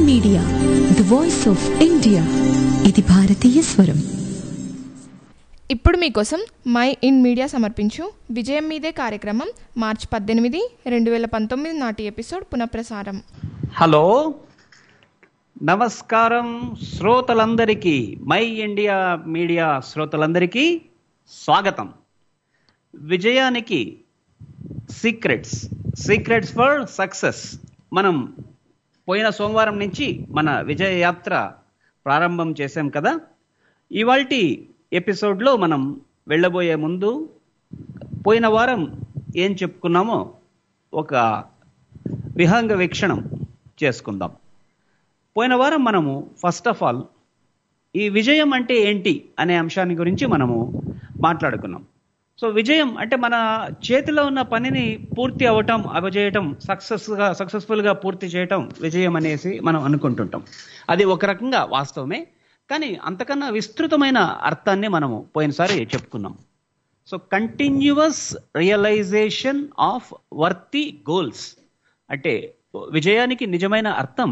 Media the voice of India ఇది భారతీయ స్వరం ఇప్పుడు మీకోసం మై ఇన్ మీడియా సమర్పించు విజయం మీదే కార్యక్రమం మార్చి పద్దెనిమిది రెండు వేల పంతొమ్మిది నాటి ఎపిసోడ్ పునఃప్రసారం హలో నమస్కారం శ్రోతలందరికీ మై ఇండియా మీడియా శ్రోతలందరికీ స్వాగతం విజయానికి సీక్రెట్స్ సీక్రెట్స్ ఫర్ సక్సెస్ మనం పోయిన సోమవారం నుంచి మన విజయ యాత్ర ప్రారంభం చేశాం కదా ఇవాల్టి ఎపిసోడ్లో మనం వెళ్ళబోయే ముందు పోయిన వారం ఏం చెప్పుకున్నామో ఒక విహంగ వీక్షణం చేసుకుందాం పోయిన వారం మనము ఫస్ట్ ఆఫ్ ఆల్ ఈ విజయం అంటే ఏంటి అనే అంశాన్ని గురించి మనము మాట్లాడుకున్నాం సో విజయం అంటే మన చేతిలో ఉన్న పనిని పూర్తి అవ్వటం అవజేయటం సక్సెస్గా సక్సెస్ఫుల్గా పూర్తి చేయటం విజయం అనేసి మనం అనుకుంటుంటాం అది ఒక రకంగా వాస్తవమే కానీ అంతకన్నా విస్తృతమైన అర్థాన్ని మనము పోయినసారి చెప్పుకున్నాం so continuous realisation of worthy goals అంటే విజయానికి నిజమైన అర్థం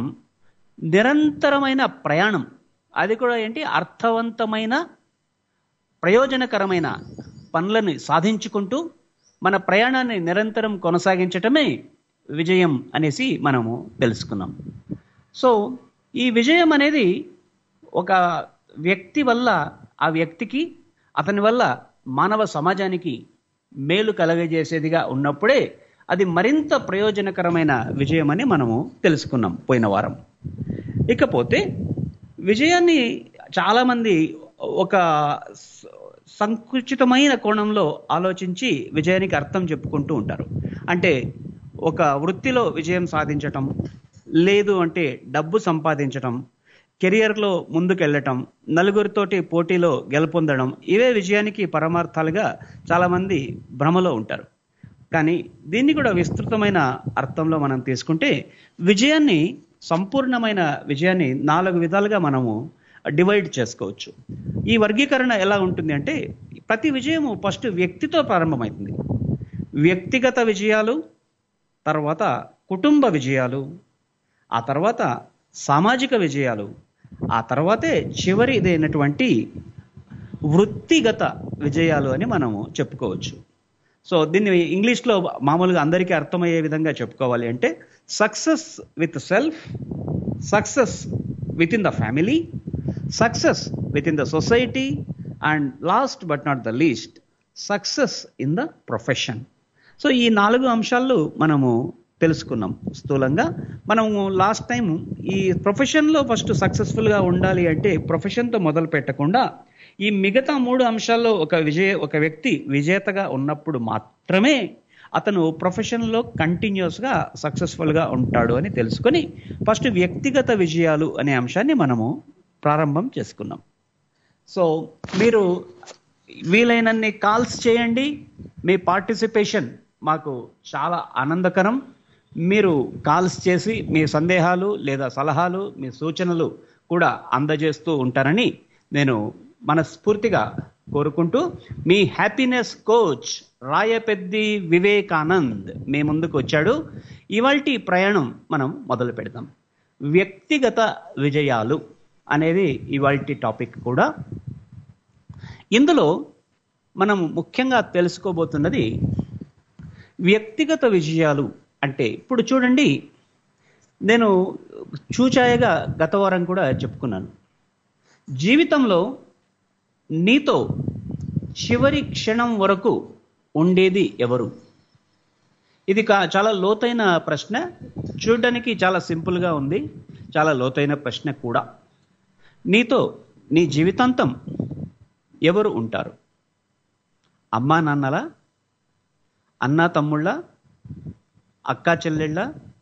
నిరంతరమైన ప్రయాణం అది కూడా ఏంటి అర్థవంతమైన ప్రయోజనకరమైన పనులను సాధించుకుంటూ మన ప్రయాణాన్ని నిరంతరం కొనసాగించటమే విజయం అనేసి మనము తెలుసుకున్నాం సో ఈ విజయం అనేది ఒక వ్యక్తి వల్ల ఆ వ్యక్తికి అతని వల్ల మానవ సమాజానికి మేలు కలగజేసేదిగా ఉన్నప్పుడే అది మరింత ప్రయోజనకరమైన విజయం అని మనము తెలుసుకున్నాం పోయిన వారం ఇకపోతే విజయాన్ని చాలామంది ఒక స- సంకుచితమైన కోణంలో ఆలోచించి విజయానికి అర్థం చెప్పుకుంటూ ఉంటారు అంటే ఒక వృత్తిలో విజయం సాధించటం లేదు అంటే డబ్బు సంపాదించటం కెరియర్లో ముందుకెళ్ళటం నలుగురితోటి పోటీలో గెలుపొందడం ఇవే విజయానికి పరమార్థాలుగా చాలామంది భ్రమలో ఉంటారు కానీ దీన్ని కూడా విస్తృతమైన అర్థంలో మనం తీసుకుంటే విజయాన్ని సంపూర్ణమైన విజయాన్ని నాలుగు విధాలుగా మనము డివైడ్ చేసుకోవచ్చు ఈ వర్గీకరణ ఎలా ఉంటుంది అంటే ప్రతి విజయము ఫస్ట్ వ్యక్తితో ప్రారంభమవుతుంది వ్యక్తిగత విజయాలు తర్వాత కుటుంబ విజయాలు ఆ తర్వాత సామాజిక విజయాలు ఆ తర్వాతే చివరిదైనటువంటి వృత్తిగత విజయాలు అని మనము చెప్పుకోవచ్చు సో దీన్ని ఇంగ్లీష్లో మామూలుగా అందరికీ అర్థమయ్యే విధంగా చెప్పుకోవాలి అంటే success with self success with in the family success with in the society and last but not the least success in the profession so ఈ నాలుగు అంశాలు మనము తెలుసుకున్నాం స్థూలంగా మనము లాస్ట్ టైం ఈ ప్రొఫెషన్లో ఫస్ట్ సక్సెస్ఫుల్గా ఉండాలి అంటే ప్రొఫెషన్తో మొదలు పెట్టకుండా ఈ మిగతా మూడు అంశాల్లో ఒక విజయ ఒక వ్యక్తి విజేతగా ఉన్నప్పుడు మాత్రమే అతను ప్రొఫెషన్లో కంటిన్యూస్గా సక్సెస్ఫుల్గా ఉంటాడు అని తెలుసుకొని ఫస్ట్ వ్యక్తిగత విజయాలు అనే అంశాన్ని మనము ప్రారంభం చేసుకున్నాం సో మీరు వీలైనన్ని కాల్స్ చేయండి మీ పార్టిసిపేషన్ మాకు చాలా ఆనందకరం మీరు కాల్స్ చేసి మీ సందేహాలు లేదా సలహాలు మీ సూచనలు కూడా అందజేస్తూ ఉంటారని నేను మనస్ఫూర్తిగా కోరుకుంటూ మీ హ్యాపీనెస్ కోచ్ రాయపెద్ది వివేకానంద్ మీ ముందుకు వచ్చాడు ఇవాల్టి ప్రయాణం మనం మొదలు పెడదాం వ్యక్తిగత విజయాలు అనేది ఇవాల్టి టాపిక్ కూడా ఇందులో మనం ముఖ్యంగా తెలుసుకోబోతున్నది వ్యక్తిగత విజయాలు అంటే ఇప్పుడు చూడండి నేను చూచాయగా గత వారం కూడా చెప్పుకున్నాను జీవితంలో నీతో చివరి క్షణం వరకు ఉండేది ఎవరు ఇది కా- చాలా లోతైన ప్రశ్న చూడడానికి చాలా సింపుల్గా ఉంది చాలా లోతైన ప్రశ్న కూడా నీతో నీ జీవితాంతం ఎవరు ఉంటారు అమ్మా నాన్నలా అన్నా తమ్ముళ్ళ అక్కా చెల్లెళ్ళ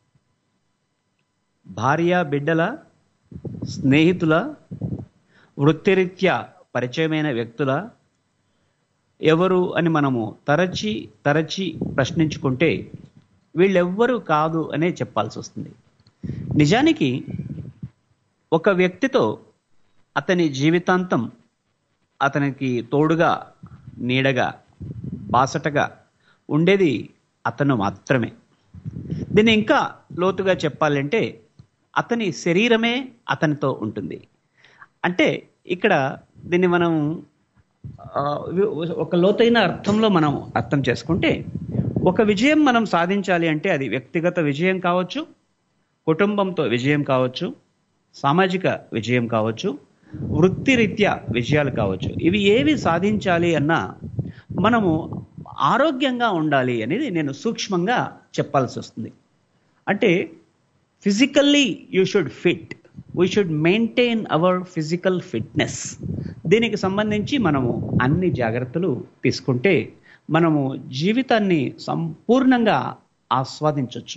భార్య బిడ్డల స్నేహితుల వృత్తిరీత్యా పరిచయమైన వ్యక్తుల ఎవరు అని మనము తరచి తరచి ప్రశ్నించుకుంటే వీళ్ళెవ్వరూ కాదు అనే చెప్పాల్సి వస్తుంది నిజానికి ఒక వ్యక్తితో అతని జీవితాంతం అతనికి తోడుగా నీడగా బాసటగా ఉండేది అతను మాత్రమే దీన్ని ఇంకా లోతుగా చెప్పాలంటే అతని శరీరమే అతనితో ఉంటుంది అంటే ఇక్కడ దీన్ని మనం ఆ, ఒక లోతైన అర్థంలో మనం అర్థం చేసుకుంటే ఒక విజయం మనం సాధించాలి అంటే అది వ్యక్తిగత విజయం కావచ్చు కుటుంబంతో విజయం కావచ్చు సామాజిక విజయం కావచ్చు వృత్తిరీత్యా విజయాలు కావచ్చు ఇవి ఏవి సాధించాలి అన్నా మనము ఆరోగ్యంగా ఉండాలి అనేది నేను సూక్ష్మంగా చెప్పాల్సి వస్తుంది అంటే physically you should fit we should maintain our physical fitness దీనికి సంబంధించి మనము అన్ని జాగ్రత్తలు తీసుకుంటే మనము జీవితాన్ని సంపూర్ణంగా ఆస్వాదించవచ్చు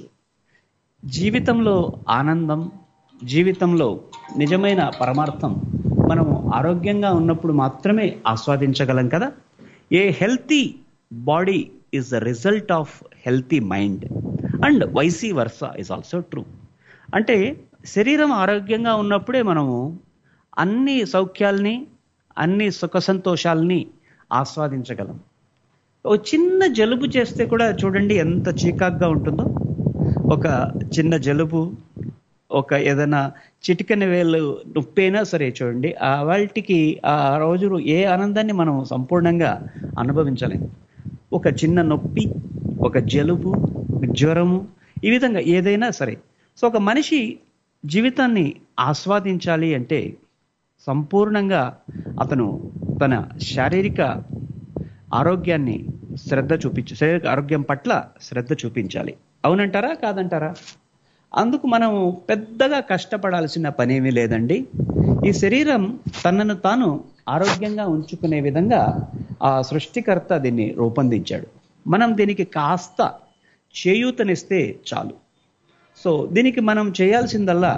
జీవితంలో ఆనందం జీవితంలో నిజమైన పరమార్థం మనము ఆరోగ్యంగా ఉన్నప్పుడు మాత్రమే ఆస్వాదించగలం కదా a healthy body is the result of healthy mind and vice versa is also true అంటే శరీరం ఆరోగ్యంగా ఉన్నప్పుడే మనము అన్ని సౌఖ్యాల్ని అన్ని సుఖ సంతోషాల్ని ఆస్వాదించగలం ఓ చిన్న జలుబు చేస్తే కూడా చూడండి ఎంత చీకాగ్గా ఉంటుందో ఒక చిన్న జలుబు ఒక ఏదైనా చిటికెన వేలు నొప్పైనా సరే చూడండి ఆ వాటికి ఆ రోజు ఏ ఆనందాన్ని మనం సంపూర్ణంగా అనుభవించలేం ఒక చిన్న నొప్పి ఒక జలుబు జ్వరము ఈ విధంగా ఏదైనా సరే సో ఒక మనిషి జీవితాన్ని ఆస్వాదించాలి అంటే సంపూర్ణంగా అతను తన శారీరక ఆరోగ్యాన్ని శ్రద్ధ చూపించు శారీరక ఆరోగ్యం పట్ల శ్రద్ధ చూపించాలి అవునంటారా కాదంటారా అందుకు మనము పెద్దగా కష్టపడాల్సిన పనేమీ లేదండి ఈ శరీరం తనను తాను ఆరోగ్యంగా ఉంచుకునే విధంగా ఆ సృష్టికర్త దీన్ని రూపొందించాడు మనం దీనికి కాస్త చేయూతనిస్తే చాలు సో దీనికి మనం చేయాల్సిందల్లా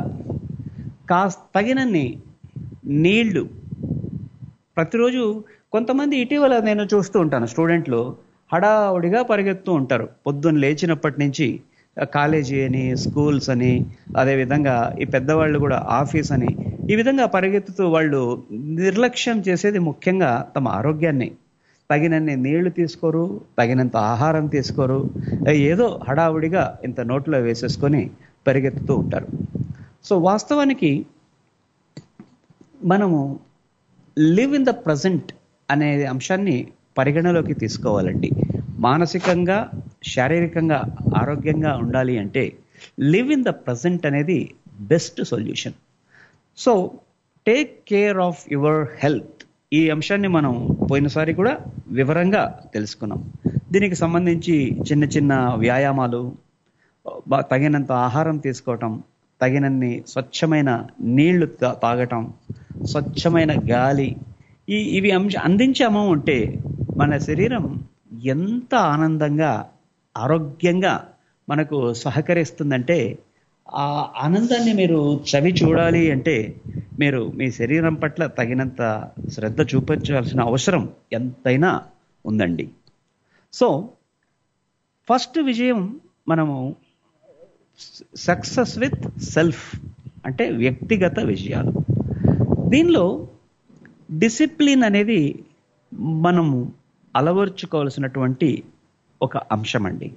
కాస్త తగినన్ని నీళ్లు ప్రతిరోజు కొంతమంది ఇటీవల నేను చూస్తూ ఉంటాను స్టూడెంట్లు హడావుడిగా పరిగెత్తూ ఉంటారు పొద్దున్న లేచినప్పటి నుంచి కాలేజీ అని స్కూల్స్ అని అదేవిధంగా ఈ పెద్దవాళ్ళు కూడా ఆఫీస్ అని ఈ విధంగా పరిగెత్తుతూ వాళ్ళు నిర్లక్ష్యం చేసేది ముఖ్యంగా తమ ఆరోగ్యాన్ని తగినన్ని నీళ్లు తీసుకోరు తగినంత ఆహారం తీసుకోరు ఏదో హడావుడిగా ఇంత నోట్లో వేసేసుకొని పరిగెత్తుతూ ఉంటారు సో వాస్తవానికి మనము లివ్ ఇన్ ద ప్రజెంట్ అనే అంశాన్ని పరిగణలోకి తీసుకోవాలండి మానసికంగా శారీరకంగా ఆరోగ్యంగా ఉండాలి అంటే లివ్ ఇన్ ద ప్రజెంట్ అనేది best solution so take care of your health ఈ అంశాన్ని మనం పోయినసారి కూడా వివరంగా తెలుసుకున్నాం దీనికి సంబంధించి చిన్న చిన్న వ్యాయామాలు బా- తగినంత ఆహారం తీసుకోవటం తగినన్ని స్వచ్ఛమైన నీళ్లు తా- తాగటం స్వచ్ఛమైన గాలి ఈ ఇవి అంశ అందించాము అంటే మన శరీరం ఎంత ఆనందంగా ఆరోగ్యంగా మనకు సహకరిస్తుందంటే ఆ ఆనందాన్ని మీరు చవి చూడాలి అంటే మీరు మీ శరీరం పట్ల తగినంత శ్రద్ధ చూపించాల్సిన అవసరం ఎంతైనా ఉందండి సో ఫస్ట్ విజయం మనము సక్సెస్ విత్ సెల్ఫ్ అంటే వ్యక్తిగత విజయాలు దీనిలో డిసిప్లిన్ అనేది మనము అలవర్చుకోవాల్సినటువంటి ఒక అంశం అండి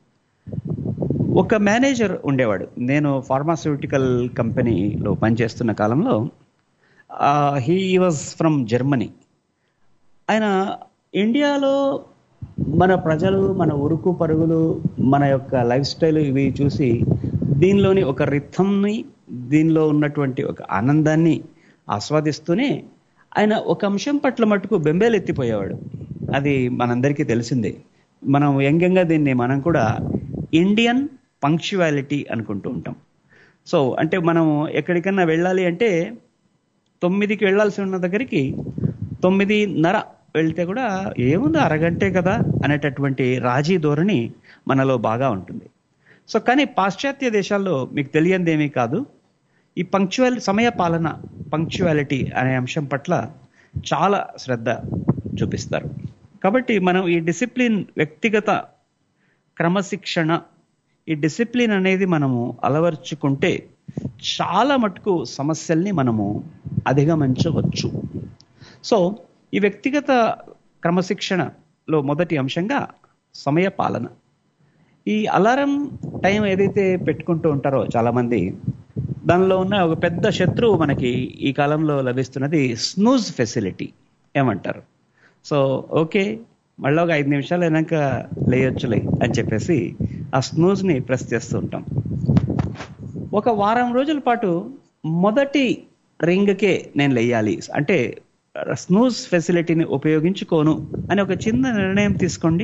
ఒక మేనేజర్ ఉండేవాడు నేను ఫార్మాస్యూటికల్ కంపెనీలో పనిచేస్తున్న కాలంలో హీ వాజ్ ఫ్రమ్ జర్మనీ ఆయన ఇండియాలో మన ప్రజలు మన ఉరుకు పరుగులు మన యొక్క లైఫ్ స్టైల్ ఇవి చూసి దీనిలోని ఒక రిథంని దీనిలో ఉన్నటువంటి ఒక ఆనందాన్ని ఆస్వాదిస్తూనే ఆయన ఒక అంశం పట్ల మటుకు బెంబేలెత్తిపోయేవాడు అది మనందరికీ తెలిసిందే మనం వ్యంగ్యంగా దీన్ని మనం కూడా ఇండియన్ పంక్చువాలిటీ అనుకుంటూ ఉంటాం సో అంటే మనం ఎక్కడికన్నా వెళ్ళాలి అంటే తొమ్మిదికి వెళ్ళాల్సి ఉన్న దగ్గరికి తొమ్మిదిన్నర వెళ్తే కూడా ఏముంది అరగంటే కదా అనేటటువంటి రాజీ ధోరణి మనలో బాగా ఉంటుంది సో కానీ పాశ్చాత్య దేశాల్లో మీకు తెలియందేమీ కాదు ఈ పంక్చువల్ సమయ పాలన పంక్చువాలిటీ అనే అంశం పట్ల చాలా శ్రద్ధ చూపిస్తారు కాబట్టి మనం ఈ డిసిప్లిన్ వ్యక్తిగత క్రమశిక్షణ ఈ డిసిప్లిన్ అనేది మనము అలవర్చుకుంటే చాలా మటుకు సమస్యల్ని మనము అధిగమించవచ్చు సో ఈ వ్యక్తిగత క్రమశిక్షణలో మొదటి అంశంగా సమయ పాలన ఈ అలారం టైం ఏదైతే పెట్టుకుంటూ ఉంటారో చాలామంది దానిలో ఉన్న ఒక పెద్ద శత్రువు మనకి ఈ కాలంలో లభిస్తున్నది స్నూజ్ ఫెసిలిటీ ఏమంటారు సో ఓకే మళ్ళీ ఒక ఐదు నిమిషాలు అయినాక లేయొచ్చులే అని చెప్పేసి ఆ స్నూజ్ని ప్రెస్ చేస్తూ ఉంటాం ఒక వారం రోజుల పాటు మొదటి రింగ్కే నేను లేయాలి అంటే స్నూజ్ ఫెసిలిటీని ఉపయోగించుకోను అని ఒక చిన్న నిర్ణయం తీసుకోండి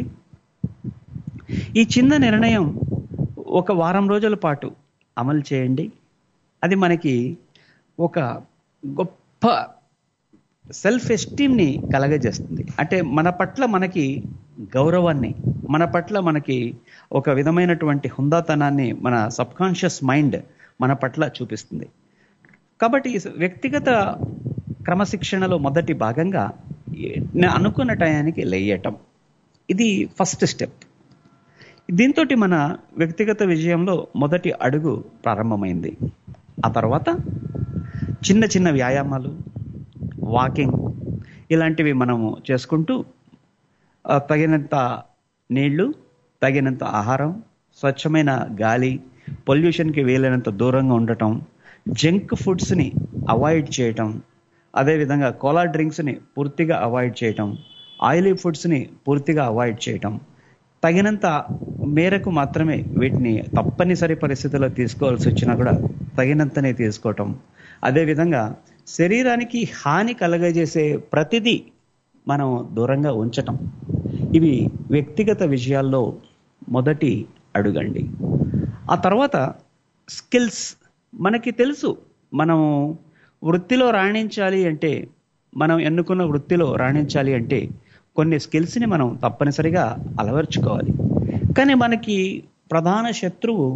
ఈ చిన్న నిర్ణయం ఒక వారం రోజుల పాటు అమలు చేయండి అది మనకి ఒక గొప్ప సెల్ఫ్ ఎస్టీమ్ని కలగజేస్తుంది అంటే మన పట్ల మనకి గౌరవాన్ని మన పట్ల మనకి ఒక విధమైనటువంటి హుందాతనాన్ని మన సబ్కాన్షియస్ మైండ్ మన పట్ల చూపిస్తుంది కాబట్టి వ్యక్తిగత క్రమశిక్షణలో మొదటి భాగంగా నేను అనుకున్న టయానికి లేయటం ఇది ఫస్ట్ స్టెప్ దీంతో మన వ్యక్తిగత విజయంలో మొదటి అడుగు ప్రారంభమైంది ఆ తర్వాత చిన్న చిన్న వ్యాయామాలు వాకింగ్ ఇలాంటివి మనము చేసుకుంటూ ఆ, తగినంత నీళ్లు తగినంత ఆహారం స్వచ్ఛమైన గాలి పొల్యూషన్కి వీలైనంత దూరంగా ఉండటం జంక్ ఫుడ్స్ని అవాయిడ్ చేయటం అదేవిధంగా కోలా డ్రింక్స్ని పూర్తిగా అవాయిడ్ చేయటం ఆయిలీ ఫుడ్స్ని పూర్తిగా అవాయిడ్ చేయటం తగినంత మేరకు మాత్రమే వీటిని తప్పనిసరి పరిస్థితుల్లో తీసుకోవాల్సి వచ్చినా కూడా తగినంతనే తీసుకోవటం అదేవిధంగా శరీరానికి హాని కలగజేసే ప్రతిదీ మనం దూరంగా ఉంచటం ఇవి వ్యక్తిగత విషయాల్లో మొదటి అడుగండి ఆ తర్వాత స్కిల్స్ మనకి తెలుసు మనం వృత్తిలో రాణించాలి అంటే మనం ఎన్నుకున్న వృత్తిలో రాణించాలి అంటే కొన్ని స్కిల్స్ని మనం తప్పనిసరిగా అలవర్చుకోవాలి కానీ మనకి ప్రధాన శత్రువు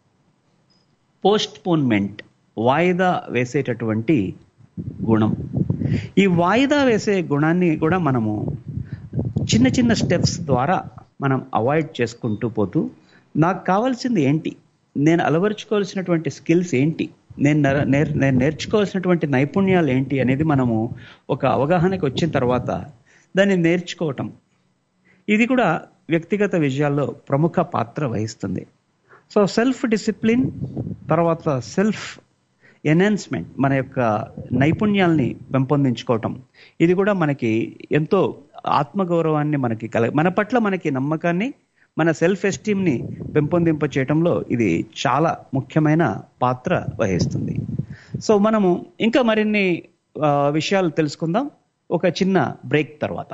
పోస్ట్పోన్మెంట్ వాయిదా వేసేటటువంటి గుణం ఈ వాయిదా వేసే గుణాన్ని కూడా మనము చిన్న చిన్న స్టెప్స్ ద్వారా మనం అవాయిడ్ చేసుకుంటూ పోతూ నాకు కావాల్సింది ఏంటి నేను అలవరుచుకోవాల్సినటువంటి స్కిల్స్ ఏంటి నేను నర- నేర్ నేను నేర్చుకోవాల్సినటువంటి నైపుణ్యాలు ఏంటి అనేది మనము ఒక అవగాహనకి వచ్చిన తర్వాత దాన్ని నేర్చుకోవటం ఇది కూడా వ్యక్తిగత విజయాల్లో ప్రముఖ పాత్ర వహిస్తుంది సో సెల్ఫ్ డిసిప్లిన్ తర్వాత సెల్ఫ్ ఎన్హాన్స్మెంట్ మన యొక్క నైపుణ్యాల్ని పెంపొందించుకోవటం ఇది కూడా మనకి ఎంతో ఆత్మగౌరవాన్ని మనకి కల మన పట్ల మనకి నమ్మకాన్ని మన సెల్ఫ్ ఎస్టీమ్ని పెంపొందింప చేయటంలో ఇది చాలా ముఖ్యమైన పాత్ర వహిస్తుంది సో మనము ఇంకా మరిన్ని ఆ, విషయాలు తెలుసుకుందాం ఒక చిన్న బ్రేక్ తర్వాత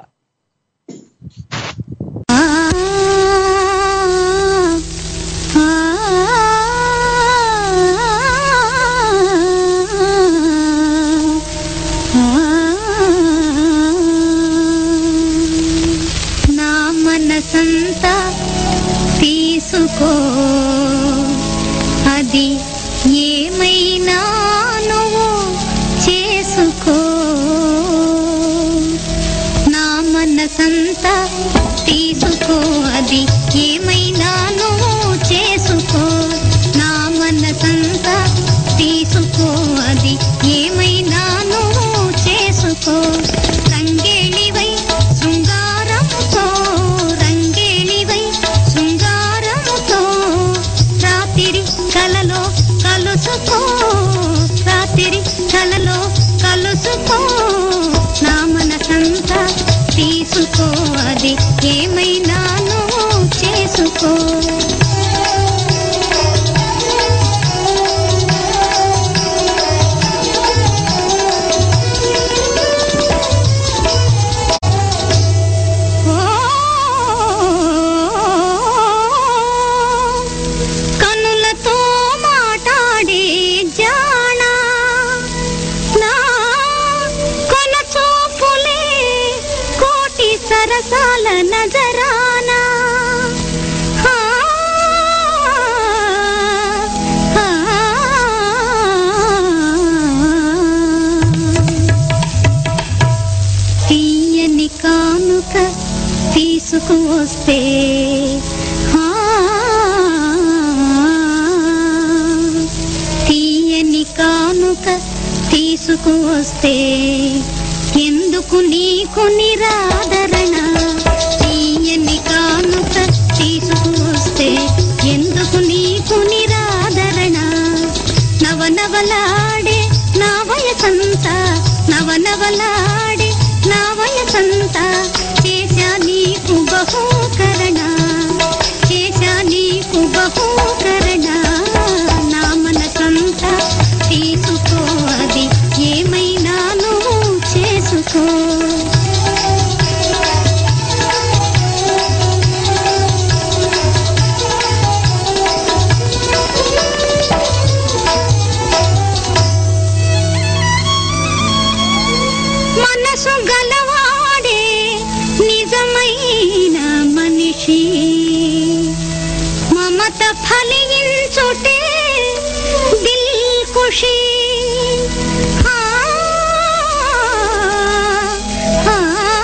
నా మనసంతా తీసుకో అది ఏమైనా నువ్వు చేసుకో నా మనసంతా తీసుకో అది ఏమైనా నువ్వు చేసుకో నా మనసంతా తీసుకో అది ఏమైనా నువ్వు చేసుకో రంగేళివై శృంగారముతో రంగేళివై శృంగారముతో రాత్రి కలలో కలుసుకో రాత్రి కలలో కలుసుకో నా మనసంతా తీసుకో అది ఏమైనా నువ్వు చేసుకో కనులతో మాట్లాడే జానా నా కొన చూపులే కోటి సరసాల నజరానా ఆ, ఆ, తీయని కానుక తీసుకువస్తే ఆ, తీయని కానుక తీసుకువస్తే ఎందుకు నీకు నిరాదరణ తీయని కానుక తీసుకువస్తే ఎందుకు నీకు నిరాదరణ నవ నవల మమత ఫలించుటే దిల్ ఖుషి ఆ, ఆ,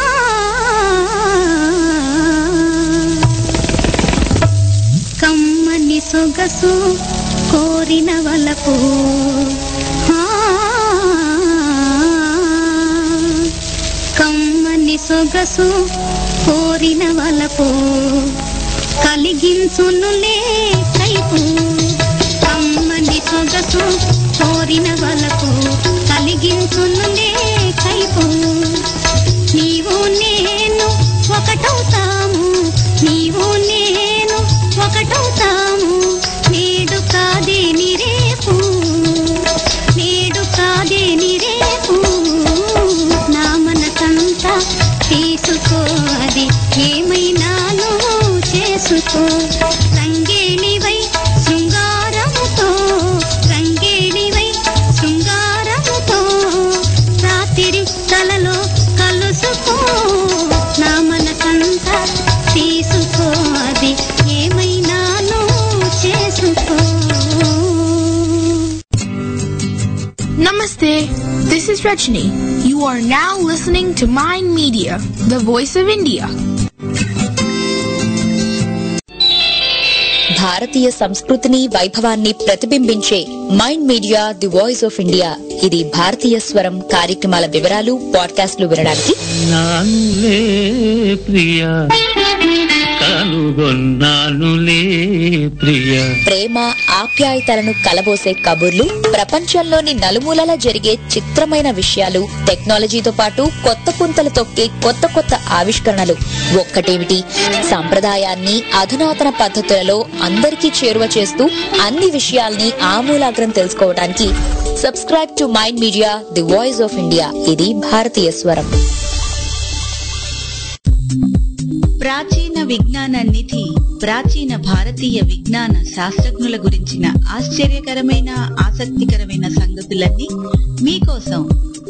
కమ్మని సొగసు కోరిన వలపు ఆ, కమ్మని సొగసు కోరిన వలపు కలిగించునులే కైపు కమ్మని సొగసు కోరిన వలపు కలిగించునులే కైపు నీవు నేను ఒకటవుతాము నీవు నేను ఒకటవుతాము నేడు కాదే నిరేపు నేడు కాదే నిరేపు నా మనసంతా తీసుకో అది ఏమైనా నువ్వు చేసుకో రంగేణివై శృంగారముతో రంగేణివై శృంగారముతో రాత్రి కలలో కలుసుకో నా మనసంతా తీసుకో అది ఏమైనా నువ్వు చేసుకో Namaste. This is Rajni. You are now listening to Mind Media, the voice of India. భారతీయ సంస్కృతిని వైభవాన్ని ప్రతిబింబించే mind media the voice of India ఇది భారతీయ స్వరం కార్యక్రమాల వివరాలు పాడ్కాస్ట్లు వినడానికి నానులే ప్రియ కనుగొన్నానులే ప్రియ ప్రేమ ఆప్యాయతలను కలబోసే కబుర్లు ప్రపంచంలోని నలుమూలలా జరిగే చిత్రమైన విషయాలు టెక్నాలజీతో పాటు కొత్త పుంతలు తొక్కే కొత్త కొత్త ఆవిష్కరణలు ఒక్కటేమిటి సంప్రదాయాన్ని అధునాతన పద్ధతులలో అందరికీ చేరువ చేస్తూ అన్ని విషయాల్ని ఆమూలాగ్రం తెలుసుకోవడానికి subscribe to Mind media the voice of India ఇది భారతీయ స్వరం ప్రాచీన విజ్ఞాన నిధి ప్రాచీన భారతీయ విజ్ఞాన శాస్త్రజ్ఞుల గురించిన ఆశ్చర్యకరమైన ఆసక్తికరమైన సంగతులన్నీ మీకోసం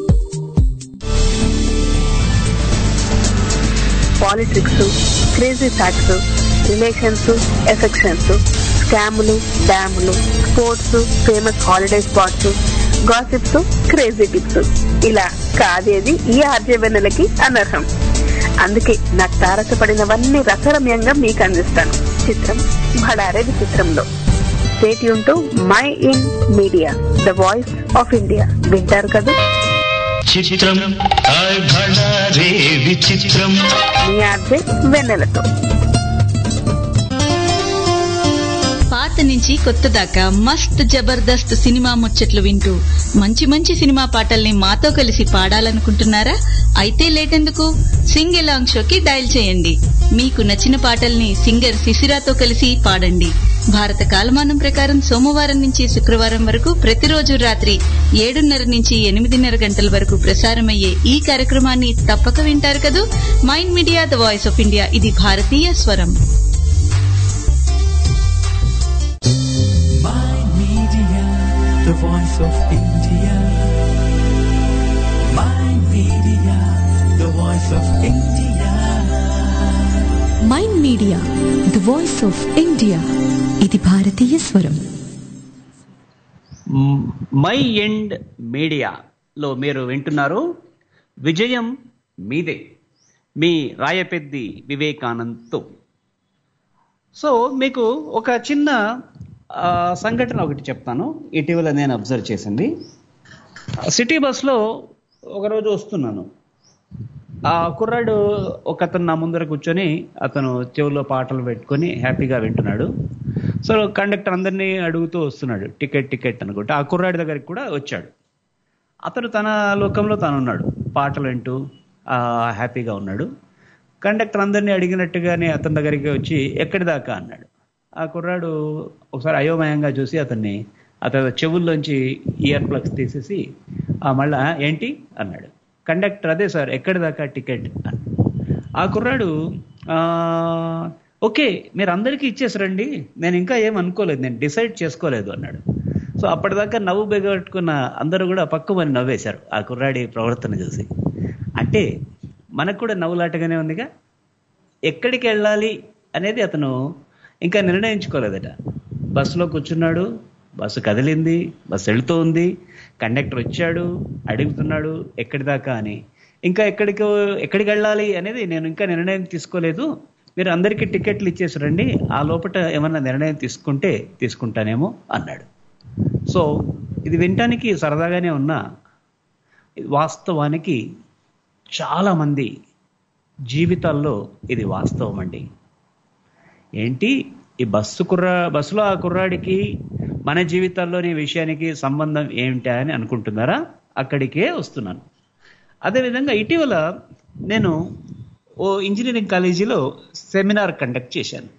politics crazy facts relations affections స్కాములు డ్యాములు sports famous holiday spots gossips crazy tips ఇలా కాదేది ఈ ఆర్జవెన్నెలకి అనర్హం అందుకే నాకు తారసపడినవన్నీ రసరమ్యంగా మీకు అందిస్తాను చిత్రం భడారే విచిత్రంలో state to Mind Media the voice of India వింటారు కదా చిత్రం హాయ్ భడా రే విచిత్రం మీ ఆర్జే వెన్నెలతో పాత నుంచి కొత్త దాకా మస్త్ జబర్దస్త్ సినిమా ముచ్చట్లు వింటూ మంచి మంచి సినిమా పాటల్ని మాతో కలిసి పాడాలనుకుంటున్నారా అయితే లేటెందుకు సింగ్ ఎలాంగ్ షోకి డయల్ చేయండి మీకు నచ్చిన పాటల్ని సింగర్ శిశిరాతో కలిసి పాడండి భారత కాలమానం ప్రకారం సోమవారం నుంచి శుక్రవారం వరకు ప్రతిరోజు రాత్రి ఏడున్నర నుంచి ఎనిమిదిన్నర గంటల వరకు ప్రసారమయ్యే ఈ కార్యక్రమాన్ని తప్పక వింటారు కదూ Mind Media the voice of India ఇది భారతీయ స్వరం Mind Media, the voice of India. Mind Media, the voice of India. Mind media the voice of India ఇది భారతీయ స్వరం మై ఎండ్ మీడియాలో మీరు వింటున్నారు విజయం మీదే మీ రాయపెద్ది వివేకానంద్తో సో మీకు ఒక చిన్న ఆ, సంఘటన ఒకటి చెప్తాను ఇటీవల నేను అబ్జర్వ్ చేసింది సిటీ బస్లో ఒకరోజు వస్తున్నాను ఆ కుర్రాడు ఒక అతను నా ముందర కూర్చొని అతను చెవులో పాటలు పెట్టుకొని హ్యాపీగా వింటున్నాడు సో కండక్టర్ అందరినీ అడుగుతూ వస్తున్నాడు టికెట్ టికెట్ అనుకుంటే ఆ కుర్రాడి దగ్గరికి కూడా వచ్చాడు అతను తన లోకంలో తాను ఉన్నాడు పాటలు వింటూ ఆ, హ్యాపీగా ఉన్నాడు కండక్టర్ అందరినీ అడిగినట్టుగానే అతని దగ్గరికి వచ్చి ఎక్కడి దాకా అన్నాడు ఆ కుర్రాడు ఒకసారి అయోమయంగా చూసి అతన్ని అతని చెవుల్లోంచి ఇయర్ ప్లగ్స్ తీసేసి "ఆ, మళ్ళా ఏంటి అన్నాడు కండక్టర్ అదే సార్ ఎక్కడి దాకా టికెట్ అన్నాడు. ఆ కుర్రాడు "ఆ, ఓకే మీరు అందరికీ ఇచ్చేసారండి నేను ఇంకా ఏం అనుకోలేదు నేను డిసైడ్ చేసుకోలేదు అన్నాడు సో అప్పటిదాకా నవ్వు బెగట్టుకున్న అందరూ కూడా పక్కుమని నవ్వేశారు ఆ కుర్రాడి ప్రవర్తన చూసి అంటే మనకు కూడా నవ్వులాటగానే ఉందిగా ఎక్కడికి వెళ్ళాలి అనేది అతను ఇంకా నిర్ణయించుకోలేదట బస్సులో కూర్చున్నాడు బస్సు కదిలింది బస్సు వెళుతూ ఉంది కండక్టర్ వచ్చాడు అడుగుతున్నాడు ఎక్కడి దాకా అని ఇంకా ఎక్కడికి ఎక్కడికి వెళ్ళాలి అనేది నేను ఇంకా నిర్ణయం తీసుకోలేదు మీరు అందరికీ టికెట్లు ఇచ్చేసి రండి ఆ లోపల ఏమన్నా నిర్ణయం తీసుకుంటే తీసుకుంటానేమో అన్నాడు సో ఇది వినటానికి సరదాగానే ఉన్నా వాస్తవానికి చాలామంది జీవితాల్లో ఇది వాస్తవం అండి ఏంటి ఈ బస్సు కుర్ర బస్సులో ఆ కుర్రాడికి మన జీవితాల్లోని విషయానికి సంబంధం ఏమిటా అని అనుకుంటున్నారా అక్కడికే వస్తున్నాను అదేవిధంగా ఇటీవల నేను ఓ ఇంజనీరింగ్ కాలేజీలో సెమినార్ కండక్ట్ చేశాను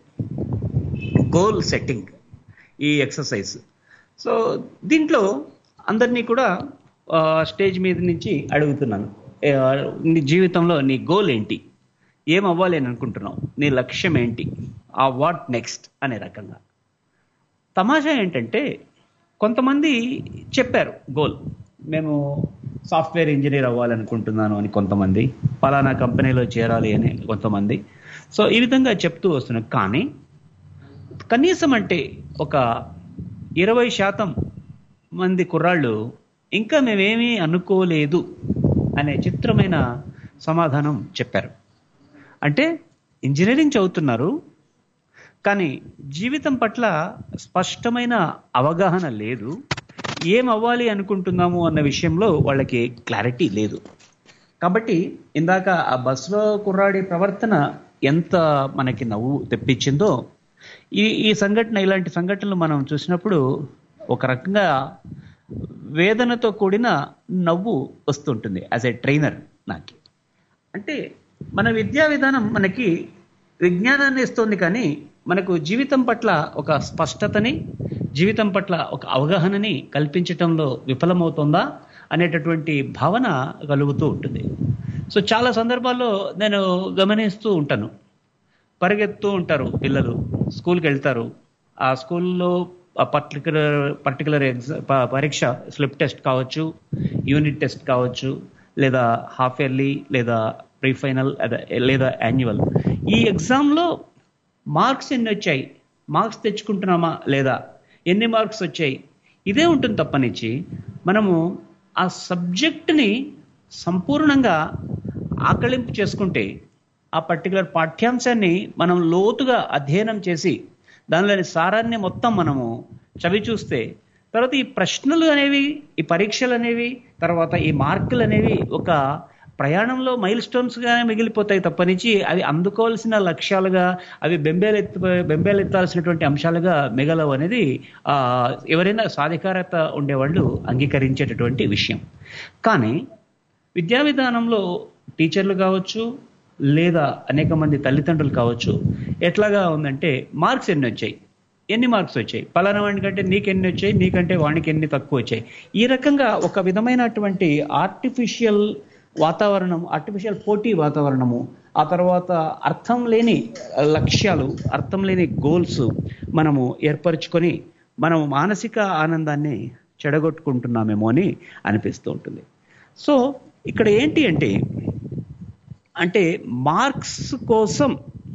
గోల్ సెట్టింగ్ ఈ ఎక్సర్సైజ్ సో దీంట్లో అందరినీ కూడా ఆ, స్టేజ్ మీద నుంచి అడుగుతున్నాను ఏ, నీ జీవితంలో నీ గోల్ ఏంటి ఏం అవ్వాలి అని అనుకుంటున్నావు నీ లక్ష్యం ఏంటి ఆ వాట్ నెక్స్ట్ అనే రకంగా తమాషా ఏంటంటే కొంతమంది చెప్పారు గోల్ మేము సాఫ్ట్వేర్ ఇంజనీర్ అవ్వాలనుకుంటున్నాను అని కొంతమంది పలానా కంపెనీలో చేరాలి అని కొంతమంది సో ఈ విధంగా చెప్తూ వస్తున్నాం కానీ కనీసం అంటే ఒక ఇరవై శాతం మంది కుర్రాళ్ళు ఇంకా మేమేమీ అనుకోలేదు అనే చిత్రమైన సమాధానం చెప్పారు అంటే ఇంజనీరింగ్ చదువుతున్నారు కానీ జీవితం పట్ల స్పష్టమైన అవగాహన లేదు ఏం అవ్వాలి అనుకుంటున్నాము అన్న విషయంలో వాళ్ళకి క్లారిటీ లేదు కాబట్టి ఇందాక ఆ బస్సులో కుర్రాడి ప్రవర్తన ఎంత మనకి నవ్వు తెప్పించిందో ఈ ఈ సంఘటన ఇలాంటి సంఘటనలు మనం చూసినప్పుడు ఒక రకంగా వేదనతో కూడిన నవ్వు వస్తుంటుంది యాజ్ ఏ ట్రైనర్ నాకు అంటే మన విద్యా విధానం మనకి విజ్ఞానాన్ని ఇస్తుంది కానీ మనకు జీవితం పట్ల ఒక స్పష్టతని జీవితం పట్ల ఒక అవగాహనని కల్పించటంలో విఫలమవుతుందా అనేటటువంటి భావన కలుగుతూ ఉంటుంది సో చాలా సందర్భాల్లో నేను గమనిస్తూ ఉంటాను పరిగెత్తూ ఉంటారు పిల్లలు స్కూల్కి వెళ్తారు ఆ స్కూల్లో పర్టికులర్ పర్టికులర్ ఎగ్జా పరీక్ష స్లిప్ టెస్ట్ కావచ్చు యూనిట్ టెస్ట్ కావచ్చు లేదా హాఫ్ ఇయర్లీ లేదా ప్రీ ఫైనల్ లేదా యాన్యువల్ ఈ ఎగ్జామ్లో మార్క్స్ ఎన్ని వచ్చాయి మార్క్స్ తెచ్చుకుంటున్నామా లేదా ఎన్ని మార్క్స్ వచ్చాయి ఇదే ఉంటుంది తప్పనిచ్చి మనము ఆ సబ్జెక్ట్ని సంపూర్ణంగా ఆకళింపు చేసుకుంటే ఆ పర్టికులర్ పాఠ్యాంశాన్ని మనం లోతుగా అధ్యయనం చేసి దానిలోని సారాన్ని మొత్తం మనము చవి చూస్తే తర్వాత ఈ ప్రశ్నలు అనేవి ఈ పరీక్షలు అనేవి తర్వాత ఈ మార్కులు అనేవి ఒక ప్రయాణంలో మైల్ స్టోన్స్గా మిగిలిపోతాయి తప్పనించి అవి అందుకోవాల్సిన లక్ష్యాలుగా అవి బెంబేలెత్తి బెంబేలెత్తాల్సినటువంటి అంశాలుగా మిగలవు అనేది ఆ, ఎవరైనా సాధికారత ఉండేవాళ్ళు అంగీకరించేటటువంటి విషయం కానీ విద్యా విధానంలో టీచర్లు కావచ్చు లేదా అనేక మంది తల్లిదండ్రులు కావచ్చు ఎట్లాగా ఉందంటే మార్క్స్ ఎన్ని వచ్చాయి ఎన్ని మార్క్స్ వచ్చాయి పలానా వాడి కంటే నీకెన్ని వచ్చాయి నీకంటే వాడికి ఎన్ని తక్కువ వచ్చాయి ఈ రకంగా ఒక విధమైనటువంటి ఆర్టిఫిషియల్ వాతావరణం ఆర్టిఫిషియల్ పోటీ వాతావరణము ఆ తర్వాత అర్థం లేని లక్ష్యాలు అర్థం లేని గోల్స్ మనము ఏర్పరచుకొని మనం మానసిక ఆనందాన్ని చెడగొట్టుకుంటున్నామేమో అని అనిపిస్తూ ఉంటుంది సో ఇక్కడ ఏంటి అంటే అంటే మార్క్స్ కోసం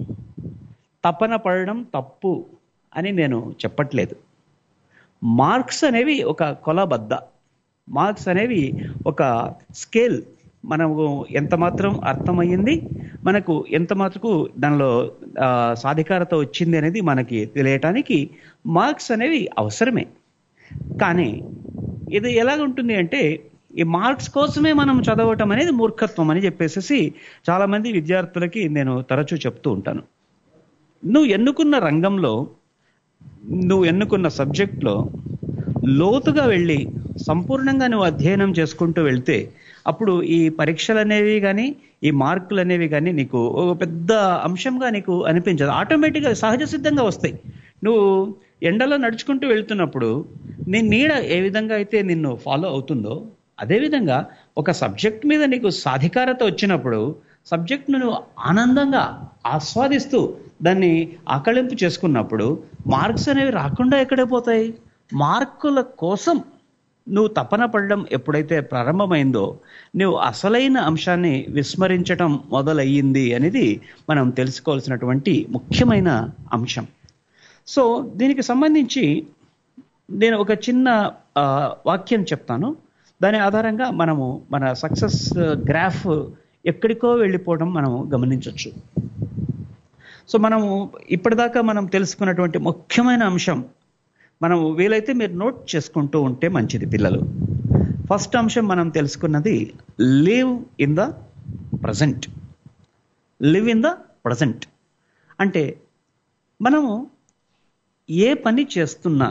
తపన పడడం తప్పు అని నేను చెప్పట్లేదు మార్క్స్ అనేవి ఒక కొలబద్ద మార్క్స్ అనేవి ఒక స్కేల్ మనకు ఎంత మాత్రం అర్థమయ్యింది మనకు ఎంత మాత్రకు దానిలో ఆ, సాధికారత వచ్చింది అనేది మనకి తెలియటానికి మార్క్స్ అనేవి అవసరమే కానీ ఇది ఎలాగుంటుంది అంటే ఈ మార్క్స్ కోసమే మనం చదవటం అనేది మూర్ఖత్వం అని చెప్పేసి చాలామంది విద్యార్థులకి నేను తరచూ చెప్తూ ఉంటాను నువ్వు ఎన్నుకున్న రంగంలో నువ్వు ఎన్నుకున్న సబ్జెక్ట్లో లోతుగా వెళ్ళి సంపూర్ణంగా నువ్వు అధ్యయనం చేసుకుంటూ వెళ్తే అప్పుడు ఈ పరీక్షలు అనేవి కానీ ఈ మార్కులు అనేవి కానీ నీకు ఒక పెద్ద అంశంగా నీకు అనిపించదు ఆటోమేటిక్గా సహజ సిద్ధంగా వస్తాయి నువ్వు ఎండలో నడుచుకుంటూ వెళ్తున్నప్పుడు నీ నీడ ఏ విధంగా అయితే నిన్ను ఫాలో అవుతుందో అదేవిధంగా ఒక సబ్జెక్ట్ మీద నీకు సాధికారత వచ్చినప్పుడు సబ్జెక్ట్ను నువ్వు ఆనందంగా ఆస్వాదిస్తూ దాన్ని ఆకళింపు చేసుకున్నప్పుడు మార్క్స్ అనేవి రాకుండా ఎక్కడే పోతాయి మార్కుల కోసం నువ్వు తపన పడడం ఎప్పుడైతే ప్రారంభమైందో నువ్వు అసలైన అంశాన్ని విస్మరించటం మొదలయ్యింది అనేది మనం తెలుసుకోవాల్సినటువంటి ముఖ్యమైన అంశం సో దీనికి సంబంధించి నేను ఒక చిన్న ఆ, వాక్యం చెప్తాను దాని ఆధారంగా మనము మన సక్సెస్ గ్రాఫ్ ఎక్కడికో వెళ్ళిపోవడం మనం గమనించవచ్చు సో మనము ఇప్పటిదాకా మనం తెలుసుకున్నటువంటి ముఖ్యమైన అంశం మనం వీలైతే మీరు నోట్ చేసుకుంటూ ఉంటే మంచిది పిల్లలు ఫస్ట్ అంశం మనం తెలుసుకున్నది live in the present live in the present అంటే మనము ఏ పని చేస్తున్నా